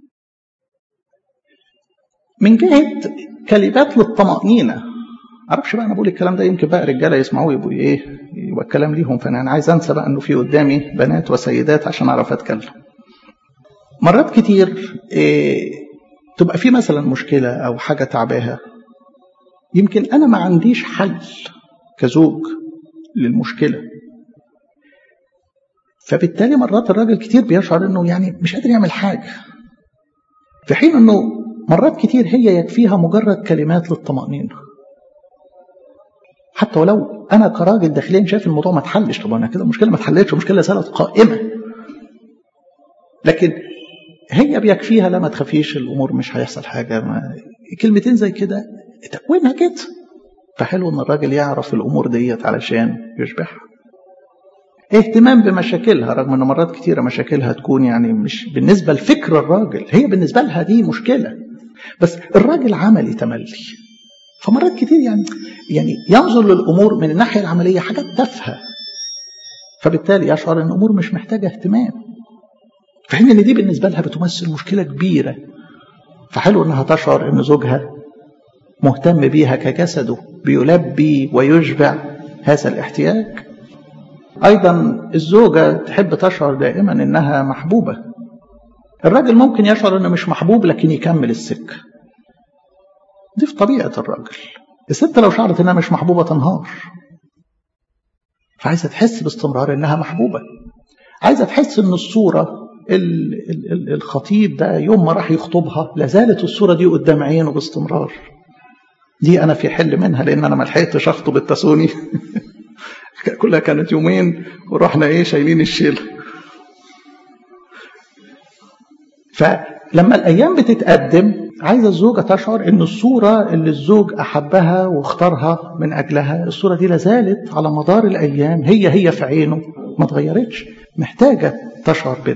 من جهه كلمات للطمانينه معرفش بقى انا بقول الكلام ده يمكن بقى رجاله يسمعوه يبقوا ايه يبقى الكلام ليهم فانا عايز انسى بقى انه في قدامي بنات وسيدات عشان اعرف اتكلم مرات كتير إيه تبقى في مثلا مشكله او حاجه تعباها يمكن انا ما عنديش حل كزوج للمشكله فبالتالي مرات الراجل كتير بيشعر انه يعني مش قادر يعمل حاجه في حين انه مرات كتير هي يكفيها مجرد كلمات للطمأنينة حتى ولو انا كراجل داخليا شايف الموضوع ما اتحلش طب انا كده المشكله ما اتحلتش المشكله زالت قائمه لكن هي بيكفيها لا ما تخافيش الامور مش هيحصل حاجه ما كلمتين زي كده تكوينها كده فحلو ان الراجل يعرف الامور ديت علشان يشبعها اهتمام بمشاكلها رغم ان مرات كتيرة مشاكلها تكون يعني مش بالنسبة لفكر الراجل هي بالنسبة لها دي مشكلة بس الراجل عملي تملي فمرات كتير يعني يعني ينظر للامور من الناحية العملية حاجات تافهة فبالتالي يشعر ان الامور مش محتاجة اهتمام في حين ان دي بالنسبة لها بتمثل مشكلة كبيرة فحلو انها تشعر ان زوجها مهتم بيها كجسده بيلبي ويشبع هذا الاحتياج ايضا الزوجه تحب تشعر دائما انها محبوبه الراجل ممكن يشعر انه مش محبوب لكن يكمل السكه دي في طبيعه الراجل الست لو شعرت انها مش محبوبه تنهار فعايزه تحس باستمرار انها محبوبه عايزه تحس ان الصوره الخطيب ده يوم ما راح يخطبها لازالت الصوره دي قدام عينه باستمرار دي انا في حل منها لان انا ما لحقتش اخطب التسوني كلها كانت يومين ورحنا ايه شايلين الشيل فلما الايام بتتقدم عايزه الزوجه تشعر ان الصوره اللي الزوج احبها واختارها من اجلها الصوره دي لازالت على مدار الايام هي هي في عينه ما اتغيرتش محتاجه تشعر بده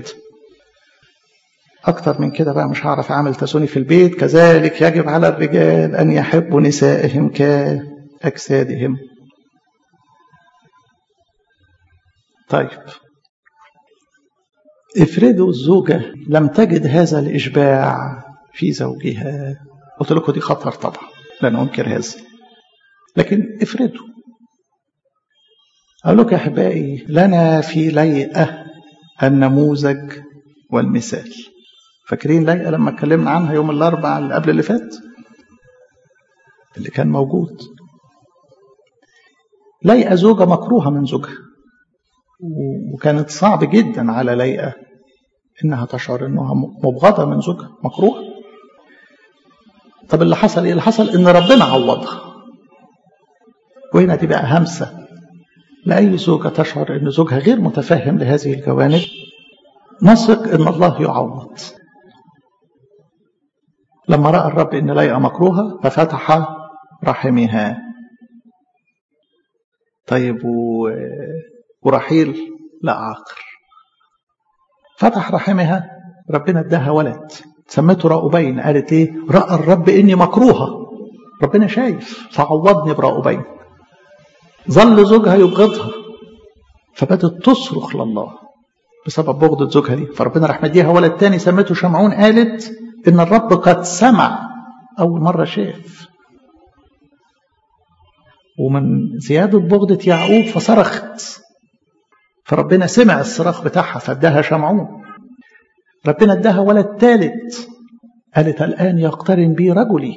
أكتر من كده بقى مش هعرف أعمل تسوني في البيت كذلك يجب على الرجال أن يحبوا نسائهم كأجسادهم طيب افرضوا الزوجة لم تجد هذا الإشباع في زوجها قلت لكم دي خطر طبعا لا ننكر هذا لكن افرضوا أقول لك يا أحبائي لنا في ليئة النموذج والمثال فاكرين ليئة لما اتكلمنا عنها يوم الأربعاء اللي قبل اللي فات اللي كان موجود ليئة زوجة مكروهة من زوجها وكانت صعب جدا على ليئة إنها تشعر إنها مبغضة من زوجها مكروه طب اللي حصل إيه؟ اللي حصل إن ربنا عوضها وهنا دي بقى همسة لأي زوجة تشعر إن زوجها غير متفهم لهذه الجوانب نثق إن الله يعوض لما رأى الرب إن ليئة مكروهة ففتح رحمها طيب و... ورحيل لا عاقر فتح رحمها ربنا اداها ولد سمته رأوبين قالت ايه رأى الرب اني مكروهة ربنا شايف فعوضني برأوبين ظل زوجها يبغضها فبدت تصرخ لله بسبب بغضة زوجها دي فربنا راح مديها ولد تاني سمته شمعون قالت ان الرب قد سمع اول مرة شاف ومن زيادة بغضة يعقوب فصرخت فربنا سمع الصراخ بتاعها فاداها شمعون ربنا اداها ولد ثالث قالت الآن يقترن بي رجلي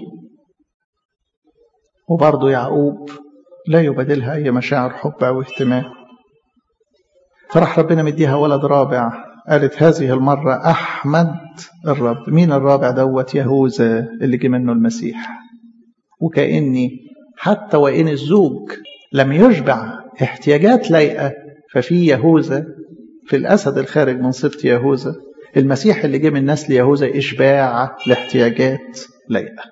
وبرضه يعقوب لا يبادلها أي مشاعر حب أو اهتمام فراح ربنا مديها ولد رابع قالت هذه المرة أحمد الرب مين الرابع دوت يهوذا اللي جه منه المسيح وكأني حتى وإن الزوج لم يشبع احتياجات لايقة ففي يهوذا في الأسد الخارج من صفة يهوذا المسيح اللي جه من نسل يهوذا إشباع لاحتياجات لايقة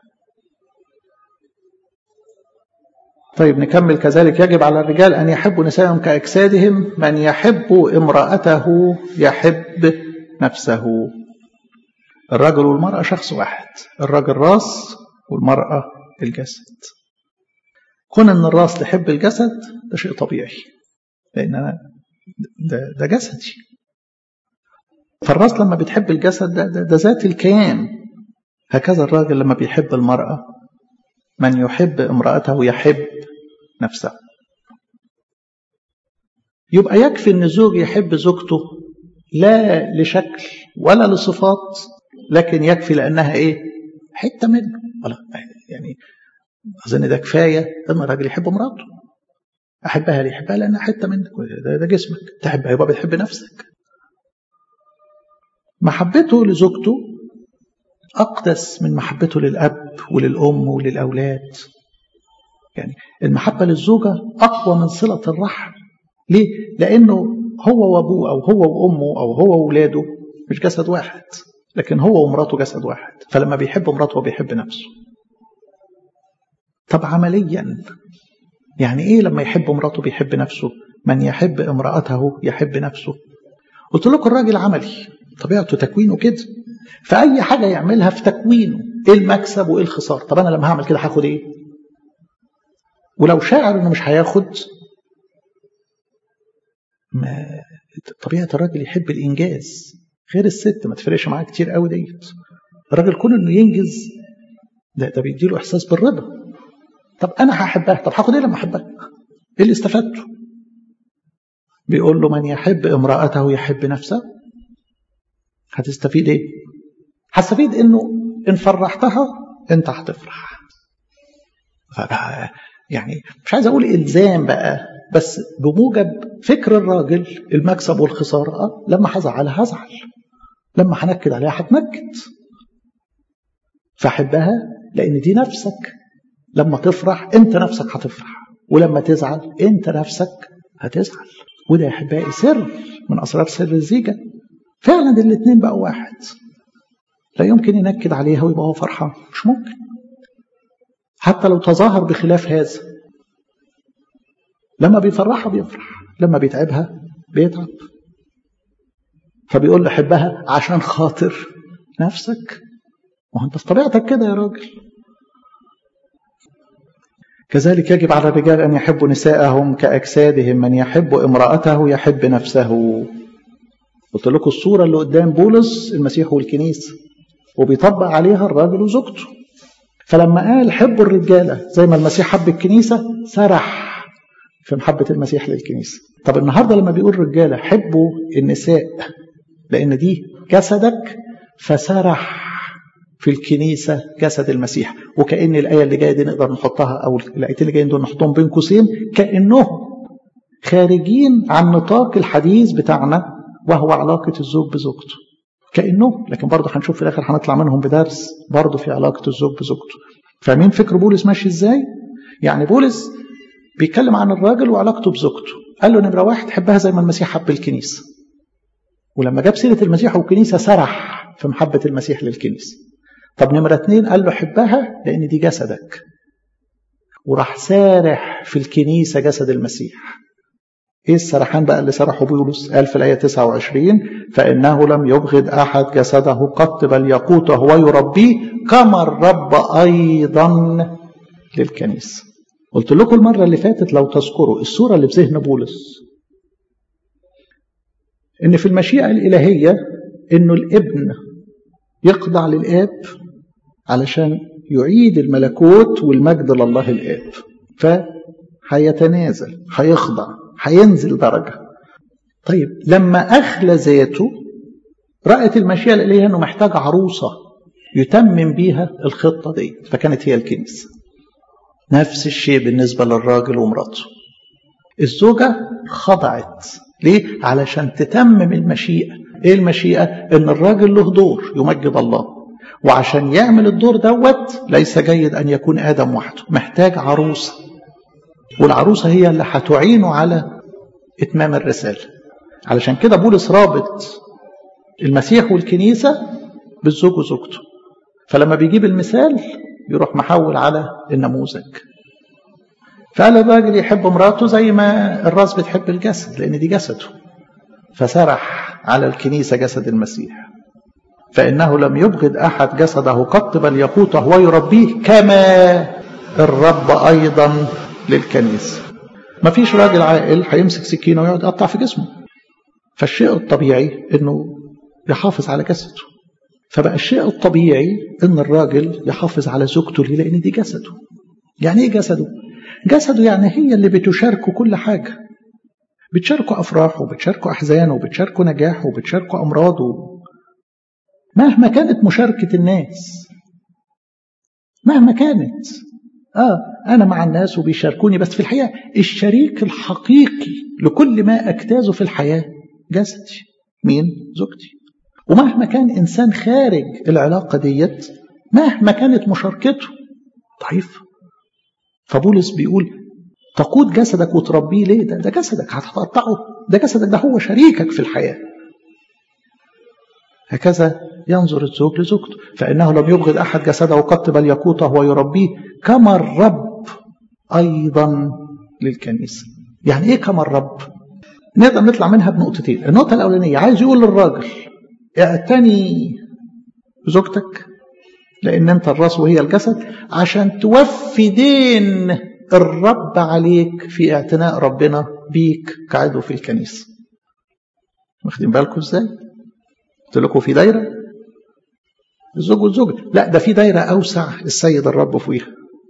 طيب نكمل كذلك يجب على الرجال أن يحبوا نسائهم كأجسادهم من يحب امرأته يحب نفسه الرجل والمرأة شخص واحد الرجل راس والمرأة الجسد كون ان الراس تحب الجسد ده شيء طبيعي لان انا ده, ده جسدي فالراس لما بتحب الجسد ده, ده, ده ذات الكيان هكذا الراجل لما بيحب المرأة من يحب امرأته يحب نفسه يبقى يكفي ان الزوج يحب زوجته لا لشكل ولا لصفات لكن يكفي لانها ايه حته منه ولا يعني اظن ده كفايه ان الراجل يحب مراته احبها ليه يحبها لانها حته منك ده, ده جسمك تحبها يبقى بتحب نفسك محبته لزوجته اقدس من محبته للاب وللام وللاولاد يعني المحبه للزوجه اقوى من صله الرحم ليه لانه هو وابوه او هو وامه او هو واولاده مش جسد واحد لكن هو ومراته جسد واحد فلما بيحب مراته بيحب نفسه طب عمليا يعني ايه لما يحب مراته بيحب نفسه من يحب امرأته يحب نفسه قلت لكم الراجل عملي طبيعته تكوينه كده فأي حاجة يعملها في تكوينه ايه المكسب وايه الخسارة طب انا لما هعمل كده هاخد ايه ولو شاعر انه مش هياخد ما طبيعة الراجل يحب الإنجاز غير الست ما تفرقش معاه كتير قوي ديت الراجل كون انه ينجز ده ده بيديله احساس بالرضا طب انا هحبها طب هاخد ايه لما احبها ايه اللي استفدته بيقول له من يحب امرأته يحب نفسه هتستفيد ايه هتستفيد انه ان فرحتها انت هتفرح فبقى يعني مش عايز اقول الزام بقى بس بموجب فكر الراجل المكسب والخساره اه لما هزعلها هزعل لما هنكد عليها هتنكد فحبها لان دي نفسك لما تفرح انت نفسك هتفرح ولما تزعل انت نفسك هتزعل وده يا احبائي سر من اسرار سر الزيجه فعلا الاثنين بقوا واحد لا يمكن ينكد عليها ويبقى هو فرحان مش ممكن حتى لو تظاهر بخلاف هذا لما بيفرحها بيفرح لما بيتعبها بيتعب فبيقول له حبها عشان خاطر نفسك ما انت في طبيعتك كده يا راجل كذلك يجب على الرجال أن يحبوا نساءهم كأجسادهم من يحب امرأته يحب نفسه قلت لكم الصورة اللي قدام بولس المسيح والكنيسة وبيطبق عليها الراجل وزوجته فلما قال حبوا الرجالة زي ما المسيح حب الكنيسة سرح في محبة المسيح للكنيسة طب النهاردة لما بيقول رجالة حبوا النساء لأن دي جسدك فسرح في الكنيسة جسد المسيح وكأن الآية اللي جاية دي نقدر نحطها أو الآيتين اللي جايين دول نحطهم بين قوسين كأنهم خارجين عن نطاق الحديث بتاعنا وهو علاقة الزوج بزوجته كأنه لكن برضه هنشوف في الآخر هنطلع منهم بدرس برضه في علاقة الزوج بزوجته فاهمين فكر بولس ماشي ازاي؟ يعني بولس بيتكلم عن الراجل وعلاقته بزوجته قال له نمرة واحد حبها زي ما المسيح حب الكنيسة ولما جاب سيرة المسيح والكنيسة سرح في محبة المسيح للكنيسة طب نمرة اتنين قال له حبها لأن دي جسدك وراح سارح في الكنيسة جسد المسيح ايه السرحان بقى اللي سرحه بولس قال في الآية 29 فإنه لم يبغض أحد جسده قط بل يقوته ويربيه كما الرب أيضا للكنيسة قلت لكم المرة اللي فاتت لو تذكروا الصورة اللي في ذهن بولس إن في المشيئة الإلهية إنه الابن يخضع للآب علشان يعيد الملكوت والمجد لله الآب فهيتنازل هيخضع هينزل درجة طيب لما أخلى ذاته رأت المشيئة الإلهية أنه محتاج عروسة يتمم بيها الخطة دي فكانت هي الكنيسة نفس الشيء بالنسبة للراجل ومراته الزوجة خضعت ليه؟ علشان تتمم المشيئة ايه المشيئة؟ ان الراجل له دور يمجد الله وعشان يعمل الدور دوت ليس جيد ان يكون ادم وحده محتاج عروسة والعروسة هي اللي هتعينه على اتمام الرسالة علشان كده بولس رابط المسيح والكنيسة بالزوج وزوجته فلما بيجيب المثال يروح محول على النموذج فقال الراجل يحب مراته زي ما الراس بتحب الجسد لان دي جسده فسرح على الكنيسة جسد المسيح فإنه لم يبغض أحد جسده قط بل يقوته ويربيه كما الرب أيضا للكنيسة ما فيش راجل عاقل هيمسك سكينه ويقعد يقطع في جسمه فالشيء الطبيعي انه يحافظ على جسده فبقى الشيء الطبيعي ان الراجل يحافظ على زوجته ليه لان دي جسده يعني ايه جسده جسده يعني هي اللي بتشاركه كل حاجه بتشاركوا افراحه وبتشاركوا احزانه وبتشاركوا نجاحه وبتشاركوا امراضه مهما كانت مشاركه الناس مهما كانت اه انا مع الناس وبيشاركوني بس في الحقيقه الشريك الحقيقي لكل ما اجتازه في الحياه جسدي مين زوجتي ومهما كان انسان خارج العلاقه ديت مهما كانت مشاركته ضعيفه فبولس بيقول تقود جسدك وتربيه ليه ده, ده جسدك هتقطعه ده جسدك ده هو شريكك في الحياه هكذا ينظر الزوج لزوجته فإنه لم يبغض أحد جسده قط بل يقوته ويربيه كما الرب أيضا للكنيسة يعني إيه كما الرب نقدر نطلع منها بنقطتين النقطة الأولانية عايز يقول للراجل اعتني بزوجتك لأن أنت الراس وهي الجسد عشان توفي دين الرب عليك في اعتناء ربنا بيك كعضو في الكنيسة واخدين بالكم ازاي؟ قلت لكم في دايره الزوج والزوجة لا ده في دايرة أوسع السيد الرب فيها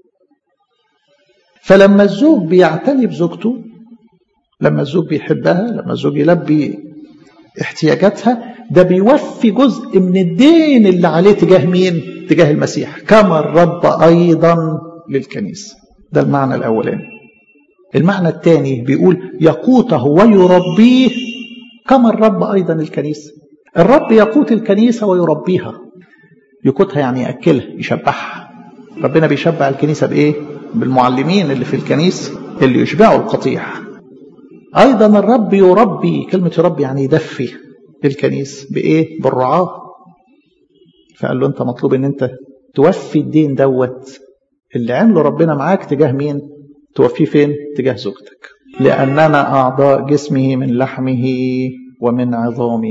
فلما الزوج بيعتني بزوجته لما الزوج بيحبها لما الزوج يلبي احتياجاتها ده بيوفي جزء من الدين اللي عليه تجاه مين تجاه المسيح كما الرب أيضا للكنيسة ده المعنى الأولاني المعنى الثاني بيقول يقوته ويربيه كما الرب أيضا الكنيسة الرب يقوت الكنيسة ويربيها يقوتها يعني يأكلها يشبعها ربنا بيشبع الكنيسة بإيه؟ بالمعلمين اللي في الكنيسة اللي يشبعوا القطيع أيضا الرب يربي كلمة يربي يعني يدفي الكنيسة بإيه؟ بالرعاة فقال له أنت مطلوب أن أنت توفي الدين دوت اللي عمله ربنا معاك تجاه مين؟ توفيه فين؟ تجاه زوجتك لأننا أعضاء جسمه من لحمه ومن عظامه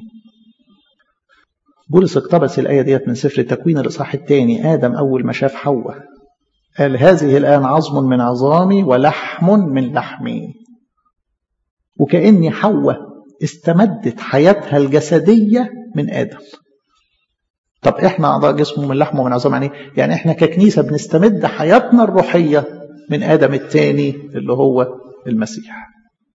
بولس اقتبس الآية ديت من سفر التكوين الإصحاح الثاني آدم أول ما شاف حواء قال هذه الآن عظم من عظامي ولحم من لحمي وكأن حواء استمدت حياتها الجسدية من آدم طب احنا أعضاء جسمه من لحمه ومن عظام يعني يعني احنا ككنيسة بنستمد حياتنا الروحية من آدم الثاني اللي هو المسيح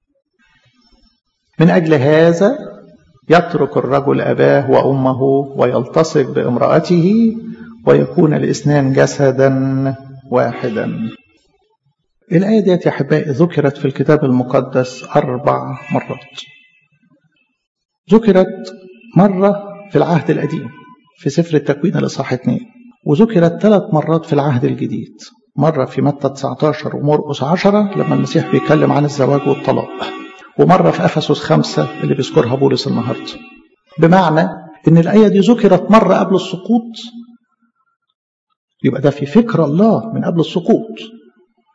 من أجل هذا يترك الرجل أباه وأمه ويلتصق بامرأته ويكون الاثنان جسدا واحدا الآية دي يا أحبائي ذكرت في الكتاب المقدس أربع مرات ذكرت مرة في العهد القديم في سفر التكوين الإصحاح 2 وذكرت ثلاث مرات في العهد الجديد مرة في متى 19 ومرقس 10 لما المسيح بيتكلم عن الزواج والطلاق ومرة في أفسس خمسة اللي بيذكرها بولس النهاردة بمعنى إن الآية دي ذكرت مرة قبل السقوط يبقى ده في فكر الله من قبل السقوط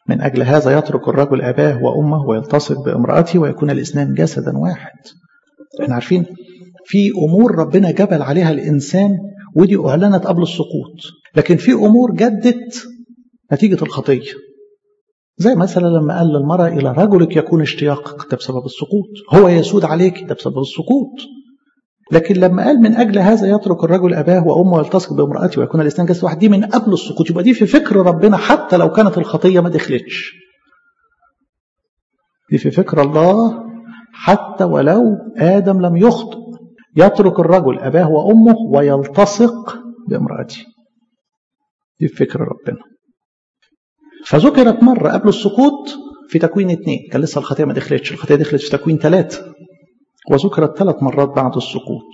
من أجل هذا يترك الرجل أباه وأمه ويلتصق بامرأته ويكون الاثنان جسدا واحد احنا عارفين في أمور ربنا جبل عليها الإنسان ودي أعلنت قبل السقوط لكن في أمور جدت نتيجة الخطية زي مثلا لما قال للمرأة إلى رجلك يكون اشتياقك ده بسبب السقوط هو يسود عليك ده بسبب السقوط لكن لما قال من أجل هذا يترك الرجل أباه وأمه ويلتصق بامرأته ويكون الاثنين جسد واحد دي من قبل السقوط يبقى دي في فكر ربنا حتى لو كانت الخطية ما دخلتش دي في فكر الله حتى ولو آدم لم يخطئ يترك الرجل أباه وأمه ويلتصق بامرأته دي في فكر ربنا فذكرت مرة قبل السقوط في تكوين اثنين كان لسه الخطية ما دخلتش الخطية دخلت في تكوين ثلاثة وذكرت ثلاث مرات بعد السقوط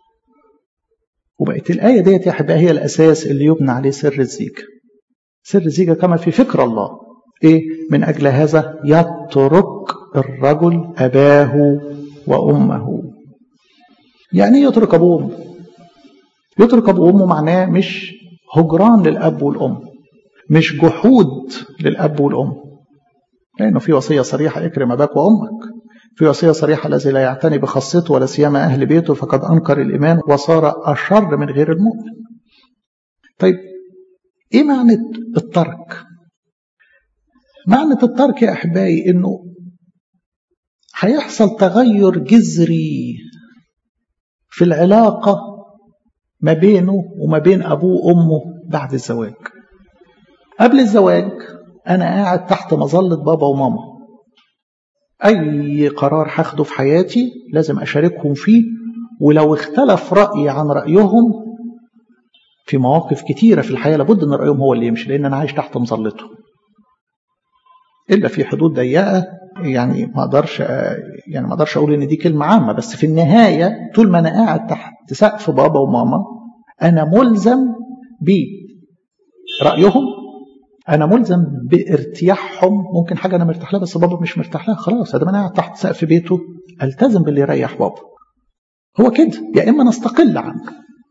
وبقت الآية ديت يا أحبائي هي الأساس اللي يبنى عليه سر الزيجة سر الزيجة كما في فكر الله إيه من أجل هذا يترك الرجل أباه وأمه يعني يترك أبوه وأمه يترك أبوه وأمه معناه مش هجران للأب والأم مش جحود للأب والأم لأنه في وصية صريحة اكرم أباك وأمك في وصية صريحة الذي لا يعتني بخاصته ولا سيما أهل بيته فقد أنكر الإيمان وصار أشر من غير المؤمن طيب إيه معنى الترك معنى الترك يا أحبائي إنه هيحصل تغير جذري في العلاقة ما بينه وما بين أبوه وأمه بعد الزواج قبل الزواج أنا قاعد تحت مظلة بابا وماما أي قرار هاخده في حياتي لازم أشاركهم فيه ولو اختلف رأيي عن رأيهم في مواقف كتيرة في الحياة لابد أن رأيهم هو اللي يمشي لأن أنا عايش تحت مظلتهم إلا في حدود ضيقة يعني ما أقدرش يعني ما أقدرش أقول إن دي كلمة عامة بس في النهاية طول ما أنا قاعد تحت سقف بابا وماما أنا ملزم برأيهم انا ملزم بارتياحهم ممكن حاجه انا مرتاح لها بس بابا مش مرتاح لها خلاص ادام انا قاعد تحت سقف بيته التزم باللي يريح بابا هو كده يا اما نستقل عنه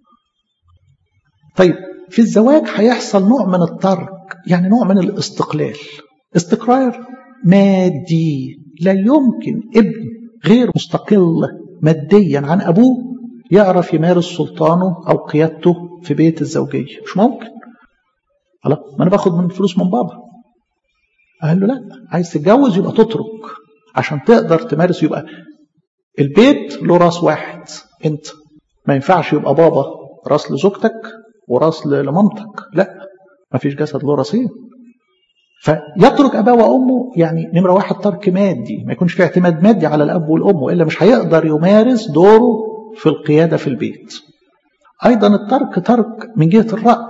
طيب في الزواج هيحصل نوع من الترك يعني نوع من الاستقلال استقرار مادي لا يمكن ابن غير مستقل ماديا عن ابوه يعرف يمارس سلطانه او قيادته في بيت الزوجيه مش ممكن خلاص ما انا باخد من فلوس من بابا قال له لا عايز تتجوز يبقى تترك عشان تقدر تمارس يبقى البيت له راس واحد انت ما ينفعش يبقى بابا راس لزوجتك وراس لمامتك لا ما فيش جسد له راسين فيترك اباه وامه يعني نمره واحد ترك مادي ما يكونش في اعتماد مادي على الاب والام والا مش هيقدر يمارس دوره في القياده في البيت ايضا الترك ترك من جهه الراي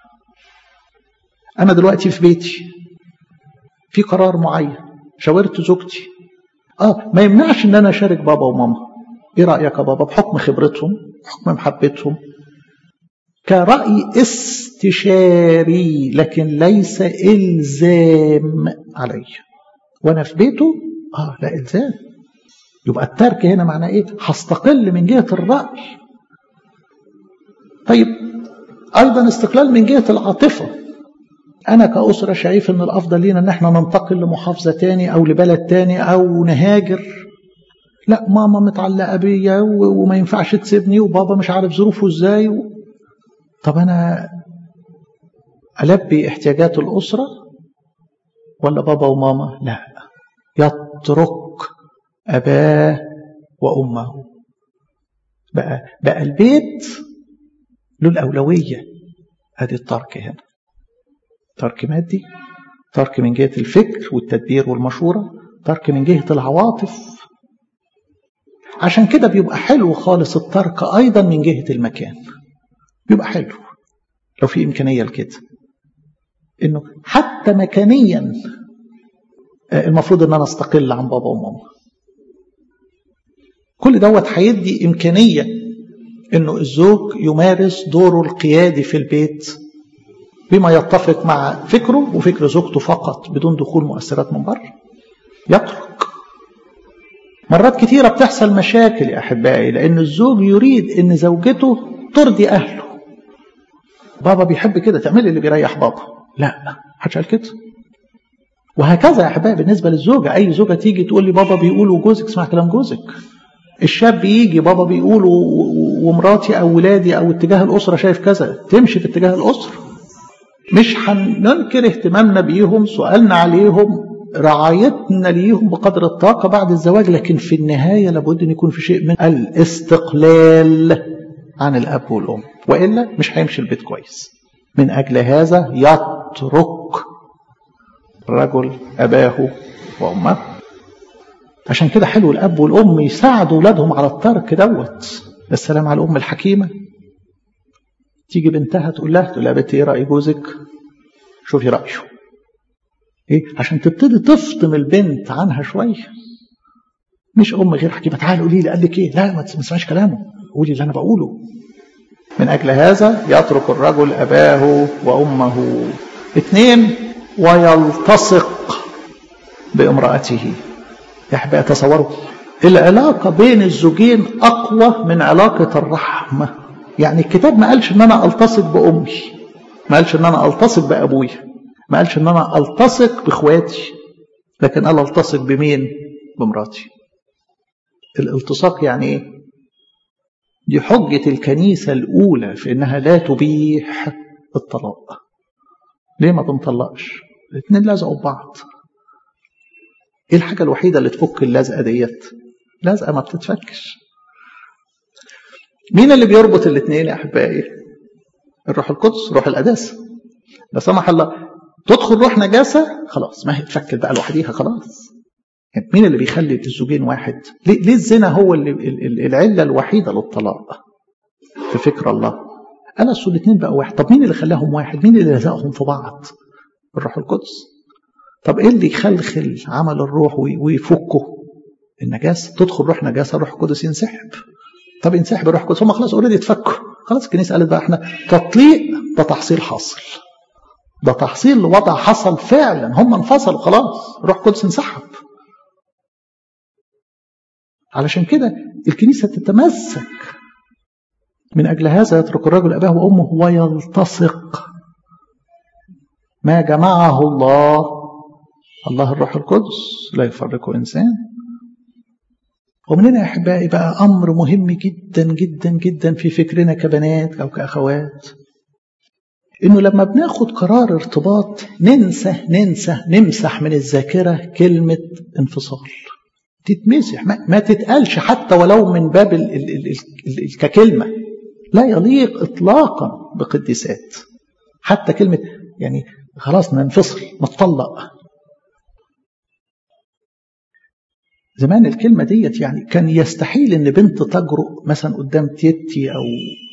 أنا دلوقتي في بيتي في قرار معين شاورت زوجتي آه ما يمنعش إن أنا أشارك بابا وماما إيه رأيك يا بابا بحكم خبرتهم بحكم محبتهم كرأي استشاري لكن ليس إلزام علي وأنا في بيته آه لا إلزام يبقى الترك هنا معناه إيه هستقل من جهة الرأي طيب أيضا استقلال من جهة العاطفة أنا كأسرة شايف إن الأفضل لينا إن إحنا ننتقل لمحافظة تاني أو لبلد تاني أو نهاجر لا ماما متعلقة بيا وما ينفعش تسيبني وبابا مش عارف ظروفه إزاي و... طب أنا ألبي احتياجات الأسرة ولا بابا وماما لا يترك أباه وأمه بقى بقى البيت له الأولوية هذه الترك هنا ترك مادي ترك من جهة الفكر والتدبير والمشورة ترك من جهة العواطف عشان كده بيبقى حلو خالص الترك أيضا من جهة المكان بيبقى حلو لو في إمكانية لكده إنه حتى مكانيا المفروض إن أنا أستقل عن بابا وماما كل دوت هيدي إمكانية إنه الزوج يمارس دوره القيادي في البيت بما يتفق مع فكره وفكر زوجته فقط بدون دخول مؤثرات من بره يترك مرات كثيرة بتحصل مشاكل يا أحبائي لأن الزوج يريد أن زوجته ترضي أهله بابا بيحب كده تعملي اللي بيريح بابا لا محدش قال كده وهكذا يا احبائي بالنسبه للزوجه اي زوجه تيجي تقول لي بابا بيقول وجوزك اسمع كلام جوزك الشاب يجي بابا بيقول ومراتي او ولادي او اتجاه الاسره شايف كذا تمشي في اتجاه الاسره مش هننكر اهتمامنا بيهم سؤالنا عليهم رعايتنا ليهم بقدر الطاقة بعد الزواج لكن في النهاية لابد أن يكون في شيء من الاستقلال عن الأب والأم وإلا مش هيمشي البيت كويس من أجل هذا يترك الرجل أباه وأمه عشان كده حلو الأب والأم يساعدوا أولادهم على الترك دوت السلام على الأم الحكيمة تيجي بنتها تقول لها تقول لها بنتي ايه رأي جوزك شوفي رأيه ايه عشان تبتدي تفطم البنت عنها شوية مش أم غير حكيمة تعالي قولي لي قال لك ايه لا ما تسمعش كلامه قولي اللي أنا بقوله من أجل هذا يترك الرجل أباه وأمه اثنين ويلتصق بامرأته يا أحبائي تصوروا العلاقة بين الزوجين أقوى من علاقة الرحمة يعني الكتاب ما قالش ان انا التصق بامي ما قالش ان انا التصق بابويا ما قالش ان انا التصق باخواتي لكن قال التصق بمين بمراتي الالتصاق يعني ايه دي حجة الكنيسة الأولى في إنها لا تبيح الطلاق ليه ما بنطلقش الاثنين لزقوا ببعض ايه الحاجة الوحيدة اللي تفك اللزقة ديت لزقة ما بتتفكش مين اللي بيربط الاثنين يا احبائي الروح القدس روح القداسه لا سمح الله تدخل روح نجاسه خلاص ما هي اتفكت بقى لوحديها خلاص يعني مين اللي بيخلي الزوجين واحد ليه, ليه الزنا هو اللي العله الوحيده للطلاق في فكر الله انا اصل الاثنين بقى واحد طب مين اللي خلاهم واحد مين اللي لزقهم في بعض الروح القدس طب ايه اللي يخلخل عمل الروح ويفكه النجاسه تدخل روح نجاسه الروح القدس ينسحب طب ينسحب الروح القدس هم خلاص اوريدي اتفكوا خلاص الكنيسه قالت بقى احنا تطليق ده تحصيل حاصل ده تحصيل لوضع حصل فعلا هم انفصلوا خلاص الروح القدس انسحب علشان كده الكنيسه تتمسك من اجل هذا يترك الرجل اباه وامه ويلتصق ما جمعه الله الله الروح القدس لا يفرقه انسان ومن هنا يا احبائي بقى امر مهم جدا جدا جدا في فكرنا كبنات او كاخوات انه لما بناخد قرار ارتباط ننسى ننسى نمسح من الذاكره كلمه انفصال تتمسح ما, ما تتقالش حتى ولو من باب ال ال ال ال ال ككلمه لا يليق اطلاقا بقديسات حتى كلمه يعني خلاص ننفصل نتطلق زمان الكلمة ديت يعني كان يستحيل ان بنت تجرؤ مثلا قدام تيتي او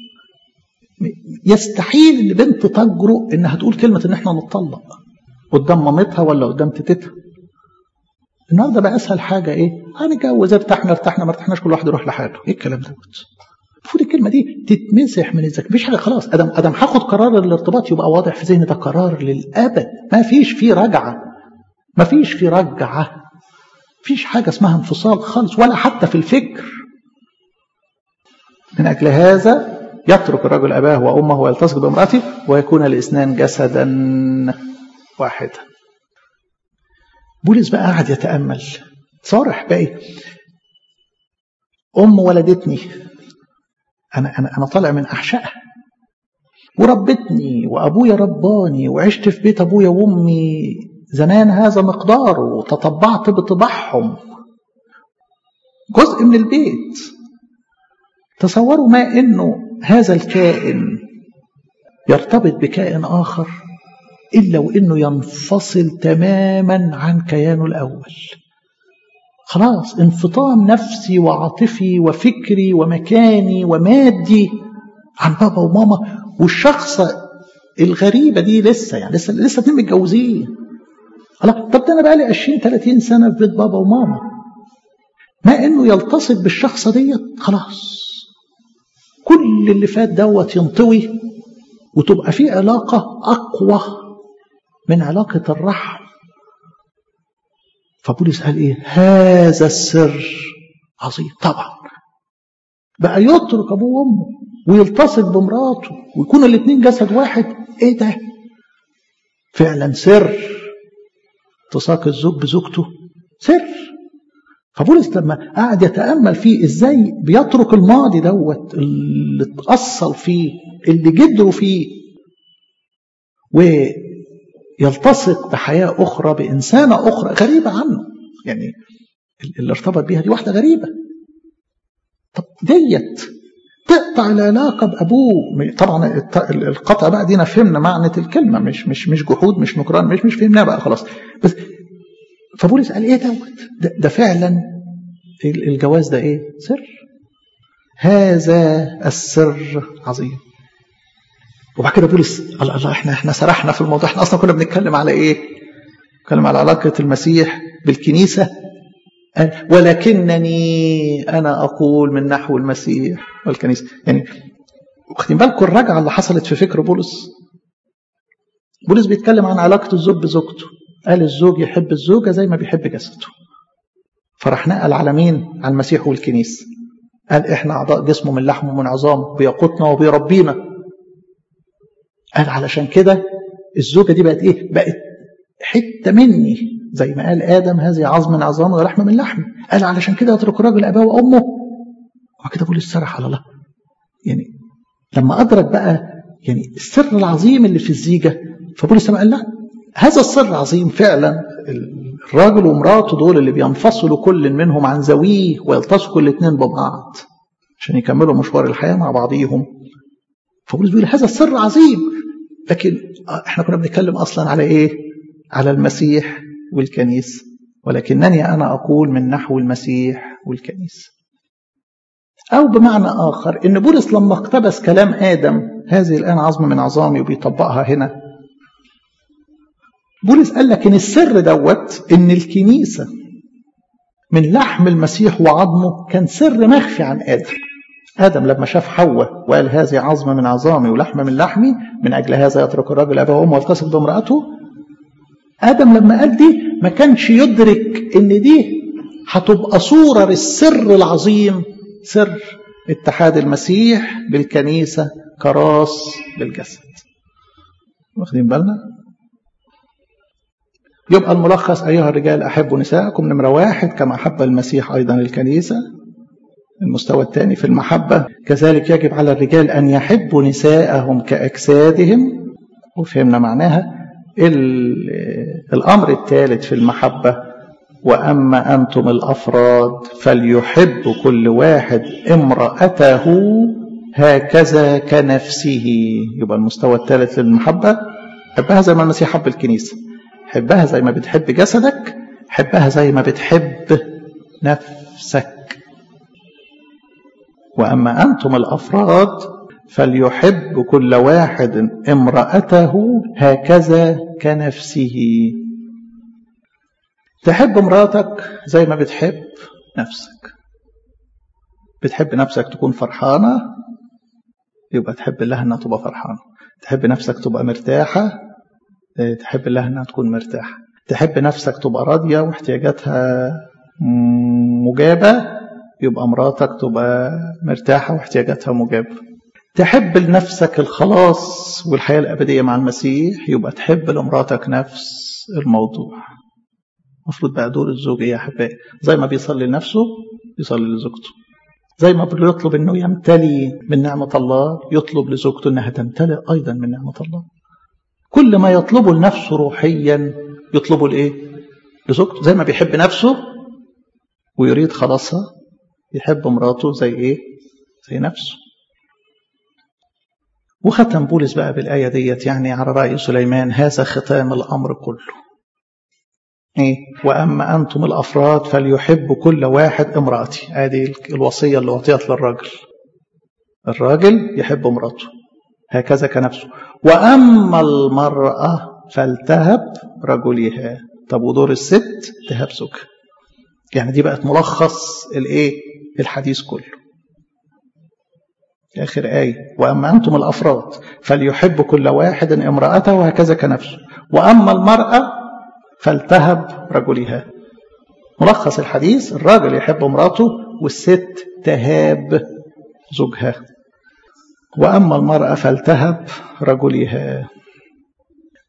يستحيل ان بنت تجرؤ انها تقول كلمة ان احنا نتطلق قدام مامتها ولا قدام تيتتها النهارده بقى اسهل حاجة ايه هنتجوز ارتحنا ارتحنا ما ارتحناش كل واحد يروح لحاله ايه الكلام دوت المفروض الكلمة دي تتمسح من الذكر مفيش حاجة خلاص ادم ادم هاخد قرار الارتباط يبقى واضح في ذهني ده قرار للابد ما فيش فيه رجعة ما فيش فيه رجعة فيش حاجة اسمها انفصال خالص ولا حتى في الفكر من أجل هذا يترك الرجل أباه وأمه ويلتصق بامرأته ويكون الاثنان جسدا واحدا بولس بقى قاعد يتأمل صارح بقى أم ولدتني أنا أنا أنا طالع من أحشائها وربتني وأبويا رباني وعشت في بيت أبويا وأمي زمان هذا مقداره وتطبعت بطباعهم جزء من البيت تصوروا ما انه هذا الكائن يرتبط بكائن اخر الا وانه ينفصل تماما عن كيانه الاول خلاص انفطام نفسي وعاطفي وفكري ومكاني ومادي عن بابا وماما والشخص الغريبه دي لسه يعني لسه لسه اتنين متجوزين الله طب ده انا بقالي 20 30 سنه في بيت بابا وماما ما انه يلتصق بالشخص ديت خلاص كل اللي فات دوت ينطوي وتبقى في علاقه اقوى من علاقه الرحم فبولس قال ايه هذا السر عظيم طبعا بقى يترك ابوه وامه ويلتصق بمراته ويكونوا الاثنين جسد واحد ايه ده فعلا سر التصاق الزوج بزوجته سر فبولس لما قعد يتامل فيه ازاي بيترك الماضي دوت اللي اتاصل فيه اللي جدروا فيه ويلتصق بحياه اخرى بانسانه اخرى غريبه عنه يعني اللي ارتبط بيها دي واحده غريبه طب ديت تقطع العلاقه بابوه طبعا القطع بقى دينا فهمنا معنى الكلمه مش مش مش جحود مش نكران مش مش فهمناها بقى خلاص بس فبولس قال ايه دوت ده, ده فعلا الجواز ده ايه سر هذا السر عظيم وبعد كده بولس الله الله احنا احنا سرحنا في الموضوع احنا اصلا كنا بنتكلم على ايه بنتكلم على علاقه المسيح بالكنيسه ولكنني انا اقول من نحو المسيح والكنيسه يعني واخدين بالكم الرجعه اللي حصلت في فكر بولس بولس بيتكلم عن علاقه الزوج بزوجته قال الزوج يحب الزوجه زي ما بيحب جسده فراح نقل على مين على المسيح والكنيسه قال احنا اعضاء جسمه من لحمه ومن عظامه بيقوتنا وبيربينا قال علشان كده الزوجه دي بقت ايه بقت حته مني زي ما قال ادم هذه عظم من عظامه ولحم من لحم قال علشان كده يترك الراجل اباه وامه وكده بولس سرح على الله يعني لما ادرك بقى يعني السر العظيم اللي في الزيجه فبولس قال لا هذا السر عظيم فعلا الراجل ومراته دول اللي بينفصلوا كل منهم عن زويه ويلتصقوا الاثنين ببعض عشان يكملوا مشوار الحياه مع بعضيهم فبولس بيقول هذا السر عظيم لكن احنا كنا بنتكلم اصلا على ايه؟ على المسيح والكنيسه ولكنني انا اقول من نحو المسيح والكنيسه. او بمعنى اخر ان بولس لما اقتبس كلام ادم هذه الان عظم من عظامي وبيطبقها هنا بولس قال لك ان السر دوت ان الكنيسه من لحم المسيح وعظمه كان سر مخفي عن ادم. ادم لما شاف حواء وقال هذه عظم من عظامي ولحم من لحمي من اجل هذا يترك الرجل اباه وامه ويلتصق بامراته ادم لما قال دي ما كانش يدرك ان دي هتبقى صوره للسر العظيم سر اتحاد المسيح بالكنيسه كراس بالجسد واخدين بالنا يبقى الملخص أيها الرجال أحبوا نساءكم نمرة واحد كما أحب المسيح أيضا الكنيسة المستوى الثاني في المحبة كذلك يجب على الرجال أن يحبوا نساءهم كأجسادهم وفهمنا معناها الأمر الثالث في المحبة وأما أنتم الأفراد فليحب كل واحد امرأته هكذا كنفسه يبقى المستوى الثالث للمحبة حبها زي ما المسيح حب الكنيسة حبها زي ما بتحب جسدك حبها زي ما بتحب نفسك وأما أنتم الأفراد فليحب كل واحد امرأته هكذا كنفسه تحب مراتك زي ما بتحب نفسك بتحب نفسك تكون فرحانة يبقى تحب الله انها تبقى فرحانة تحب نفسك تبقى مرتاحة تحب الله انها تكون مرتاحة تحب نفسك تبقى راضية واحتياجاتها مجابة يبقى مراتك تبقى مرتاحة واحتياجاتها مجابة تحب لنفسك الخلاص والحياة الأبدية مع المسيح يبقى تحب لمراتك نفس الموضوع المفروض بقى دور الزوج يا أحبائي زي ما بيصلي لنفسه يصلي لزوجته زي ما بيطلب انه يمتلي من نعمة الله يطلب لزوجته انها تمتلئ ايضا من نعمة الله كل ما يطلبه لنفسه روحيا يطلبه لايه لزوجته زي ما بيحب نفسه ويريد خلاصها يحب مراته زي ايه زي نفسه وختم بولس بقى بالآية ديت يعني على رأي سليمان هذا ختام الأمر كله إيه؟ وأما أنتم الأفراد فليحب كل واحد امرأتي هذه الوصية اللي أعطيت للراجل الراجل يحب امرأته هكذا كنفسه وأما المرأة فلتهب رجلها طب ودور الست تهب زوجها يعني دي بقت ملخص الايه الحديث كله آخر آية وأما أنتم الأفراد فليحب كل واحد امرأته وهكذا كنفسه وأما المرأة فلتهب رجلها ملخص الحديث الراجل يحب امراته والست تهاب زوجها وأما المرأة فلتهب رجلها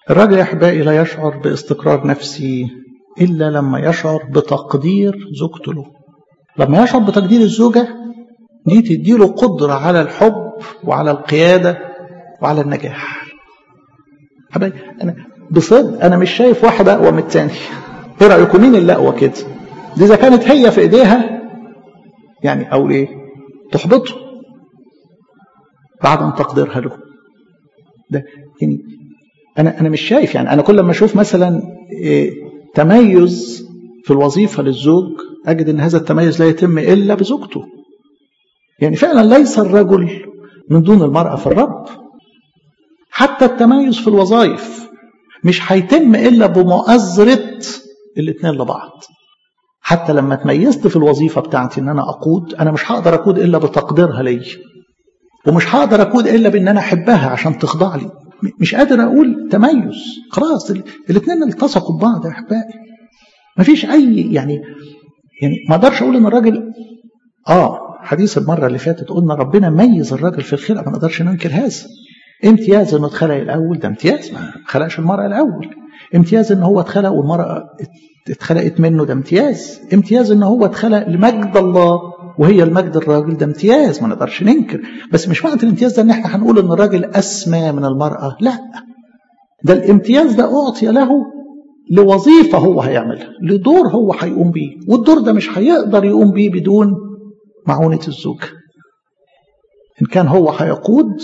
الراجل يا أحبائي لا يشعر باستقرار نفسي إلا لما يشعر بتقدير زوجته له لما يشعر بتقدير الزوجة دي تديله قدرة على الحب وعلى القيادة وعلى النجاح حبايبي أنا بصدق أنا مش شايف واحد أقوى من التاني إيه رأيكم مين اللي أقوى كده دي إذا كانت هي في إيديها يعني أو إيه تحبطه بعد أن تقدرها له ده يعني أنا أنا مش شايف يعني أنا كل ما أشوف مثلا إيه تميز في الوظيفة للزوج أجد أن هذا التميز لا يتم إلا بزوجته يعني فعلا ليس الرجل من دون المرأة في الرب حتى التميز في الوظائف مش هيتم إلا بمؤازرة الاثنين لبعض حتى لما تميزت في الوظيفة بتاعتي ان انا اقود انا مش هقدر اقود الا بتقديرها لي ومش هقدر اقود الا بان انا احبها عشان تخضع لي مش قادر اقول تميز خلاص الاثنين التصقوا ببعض يا احبائي مفيش اي يعني يعني ما اقدرش اقول ان الراجل اه حديث المره اللي فاتت قلنا ربنا ميز الراجل في الخلقه ما نقدرش ننكر هذا امتياز انه اتخلق الاول ده امتياز ما خلقش المراه الاول امتياز ان هو اتخلق والمراه اتخلقت منه ده امتياز امتياز ان هو اتخلق لمجد الله وهي المجد الراجل ده امتياز ما نقدرش ننكر بس مش معنى الامتياز ده ان احنا هنقول ان الراجل اسمى من المراه لا ده الامتياز ده اعطي له لوظيفه هو هيعملها لدور هو هيقوم بيه والدور ده مش هيقدر يقوم بيه بدون معونه الزوج ان كان هو هيقود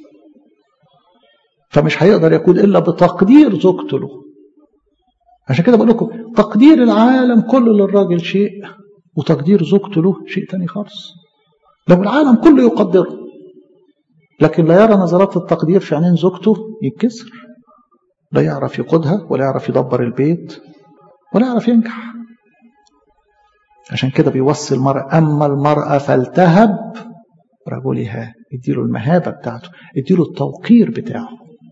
فمش هيقدر يقود الا بتقدير زوجته له عشان كده بقول لكم تقدير العالم كله للراجل شيء وتقدير زوجته له شيء تاني خالص لو العالم كله يقدره لكن لا يرى نظرات التقدير في عينين زوجته يتكسر لا يعرف يقودها ولا يعرف يدبر البيت ولا يعرف ينجح عشان كده بيوصي المرأة أما المرأة فلتهب رجلها اديله المهابة بتاعته اديله التوقير بتاعه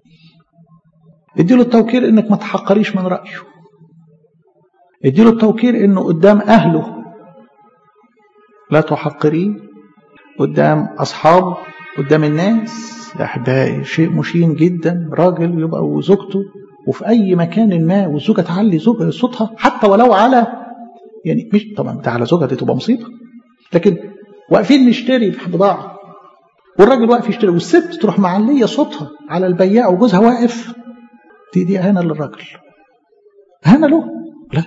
اديله التوقير انك ما تحقريش من رأيه اديله التوقير انه قدام اهله لا تحقريه قدام اصحابه قدام الناس يا احبائي شيء مشين جدا راجل يبقى وزوجته وفي اي مكان ما والزوجه تعلي زوج صوتها حتى ولو على يعني مش طبعا ده على زوجها دي تبقى مصيبه لكن واقفين نشتري بضاعه والراجل واقف يشتري والست تروح معليه صوتها على البياع وجوزها واقف دي دي اهانه للراجل اهانه له لا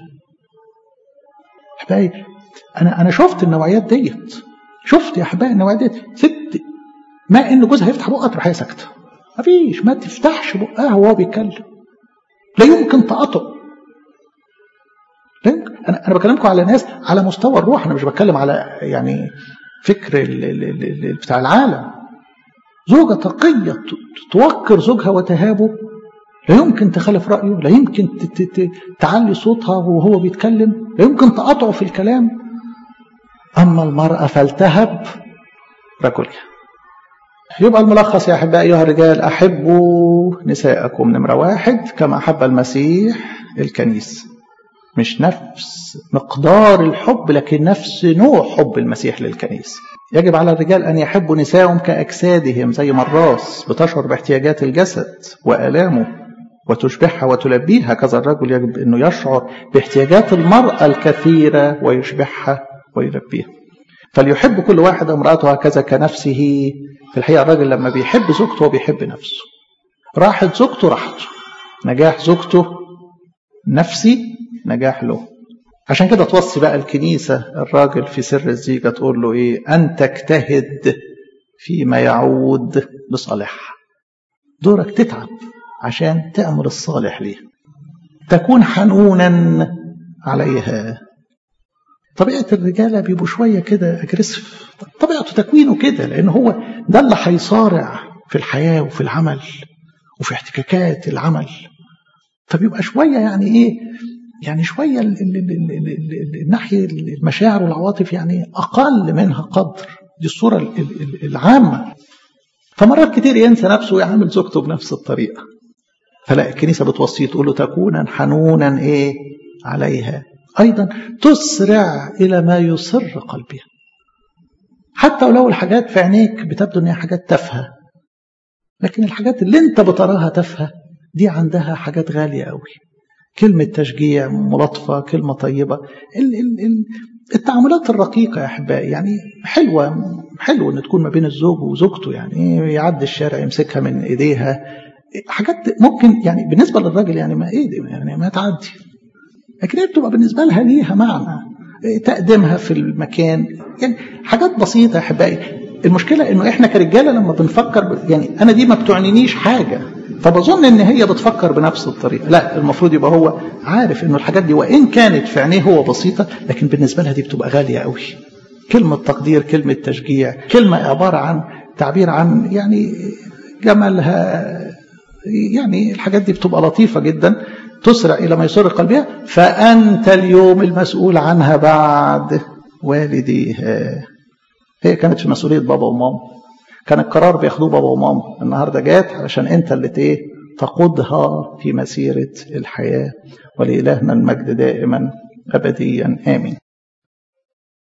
احبائي انا انا شفت النوعيات ديت شفت يا احبائي النوعيات ديت ست ما ان جوزها يفتح بقها تروح هي ساكته مفيش ما تفتحش بقها وهو بيتكلم لا يمكن تقاطع لا يمكن انا انا بكلمكم على ناس على مستوى الروح انا مش بتكلم على يعني فكر ال ال ال ال بتاع العالم زوجة تقية توقر زوجها وتهابه لا يمكن تخالف رأيه لا يمكن تعلي صوتها وهو بيتكلم لا يمكن تقاطعه في الكلام أما المرأة فلتهب رجلها يبقى الملخص يا أحبائي أيها الرجال أحبوا نساءكم نمرة واحد كما أحب المسيح الكنيسة مش نفس مقدار الحب لكن نفس نوع حب المسيح للكنيسة يجب على الرجال أن يحبوا نساءهم كأجسادهم زي ما الراس بتشعر باحتياجات الجسد وآلامه وتشبعها وتلبيها كذا الرجل يجب أنه يشعر باحتياجات المرأة الكثيرة ويشبعها ويلبيها فليحب كل واحد امرأته هكذا كنفسه في الحقيقة الراجل لما بيحب زوجته وبيحب نفسه راحت زوجته راحته نجاح زوجته نفسي نجاح له عشان كده توصي بقى الكنيسة الراجل في سر الزيجة تقول له إيه أن تجتهد فيما يعود لصالحها دورك تتعب عشان تعمل الصالح ليه تكون حنونا عليها طبيعة الرجالة بيبقوا شوية كده أجريسيف طبيعته تكوينه كده لأن هو ده اللي هيصارع في الحياة وفي العمل وفي احتكاكات العمل فبيبقى شوية يعني إيه يعني شوية ال ال ال ال ال الناحية المشاعر والعواطف يعني أقل منها قدر دي الصورة ال ال العامة فمرات كتير ينسى نفسه ويعامل زوجته بنفس الطريقة فلا الكنيسة بتوصيه تقول له تكونا حنونا إيه عليها أيضا تسرع إلى ما يسر قلبها حتى ولو الحاجات في عينيك بتبدو إن هي حاجات تافهة لكن الحاجات اللي أنت بتراها تافهة دي عندها حاجات غالية قوي كلمة تشجيع ملاطفة كلمة طيبة ال ال ال التعاملات الرقيقة يا أحبائي يعني حلوة حلو إن تكون ما بين الزوج وزوجته يعني يعدي الشارع يمسكها من إيديها حاجات ممكن يعني بالنسبة للراجل يعني ما إيه يعني ما تعدي لكن هي بتبقى بالنسبة لها ليها معنى تقديمها في المكان يعني حاجات بسيطة يا أحبائي المشكلة إنه إحنا كرجالة لما بنفكر يعني أنا دي ما بتعنينيش حاجة فبظن إن هي بتفكر بنفس الطريقة لا المفروض يبقى هو عارف إنه الحاجات دي وإن كانت في عينيه هو بسيطة لكن بالنسبة لها دي بتبقى غالية قوي كلمة تقدير كلمة تشجيع كلمة عبارة عن تعبير عن يعني جمالها يعني الحاجات دي بتبقى لطيفة جدا تسرع إلى ما يسر قلبها فأنت اليوم المسؤول عنها بعد والديها هي كانت في مسؤولية بابا وماما كان القرار بياخدوه بابا وماما النهاردة جات علشان أنت اللي ايه تقودها في مسيرة الحياة ولإلهنا المجد دائما أبديا آمين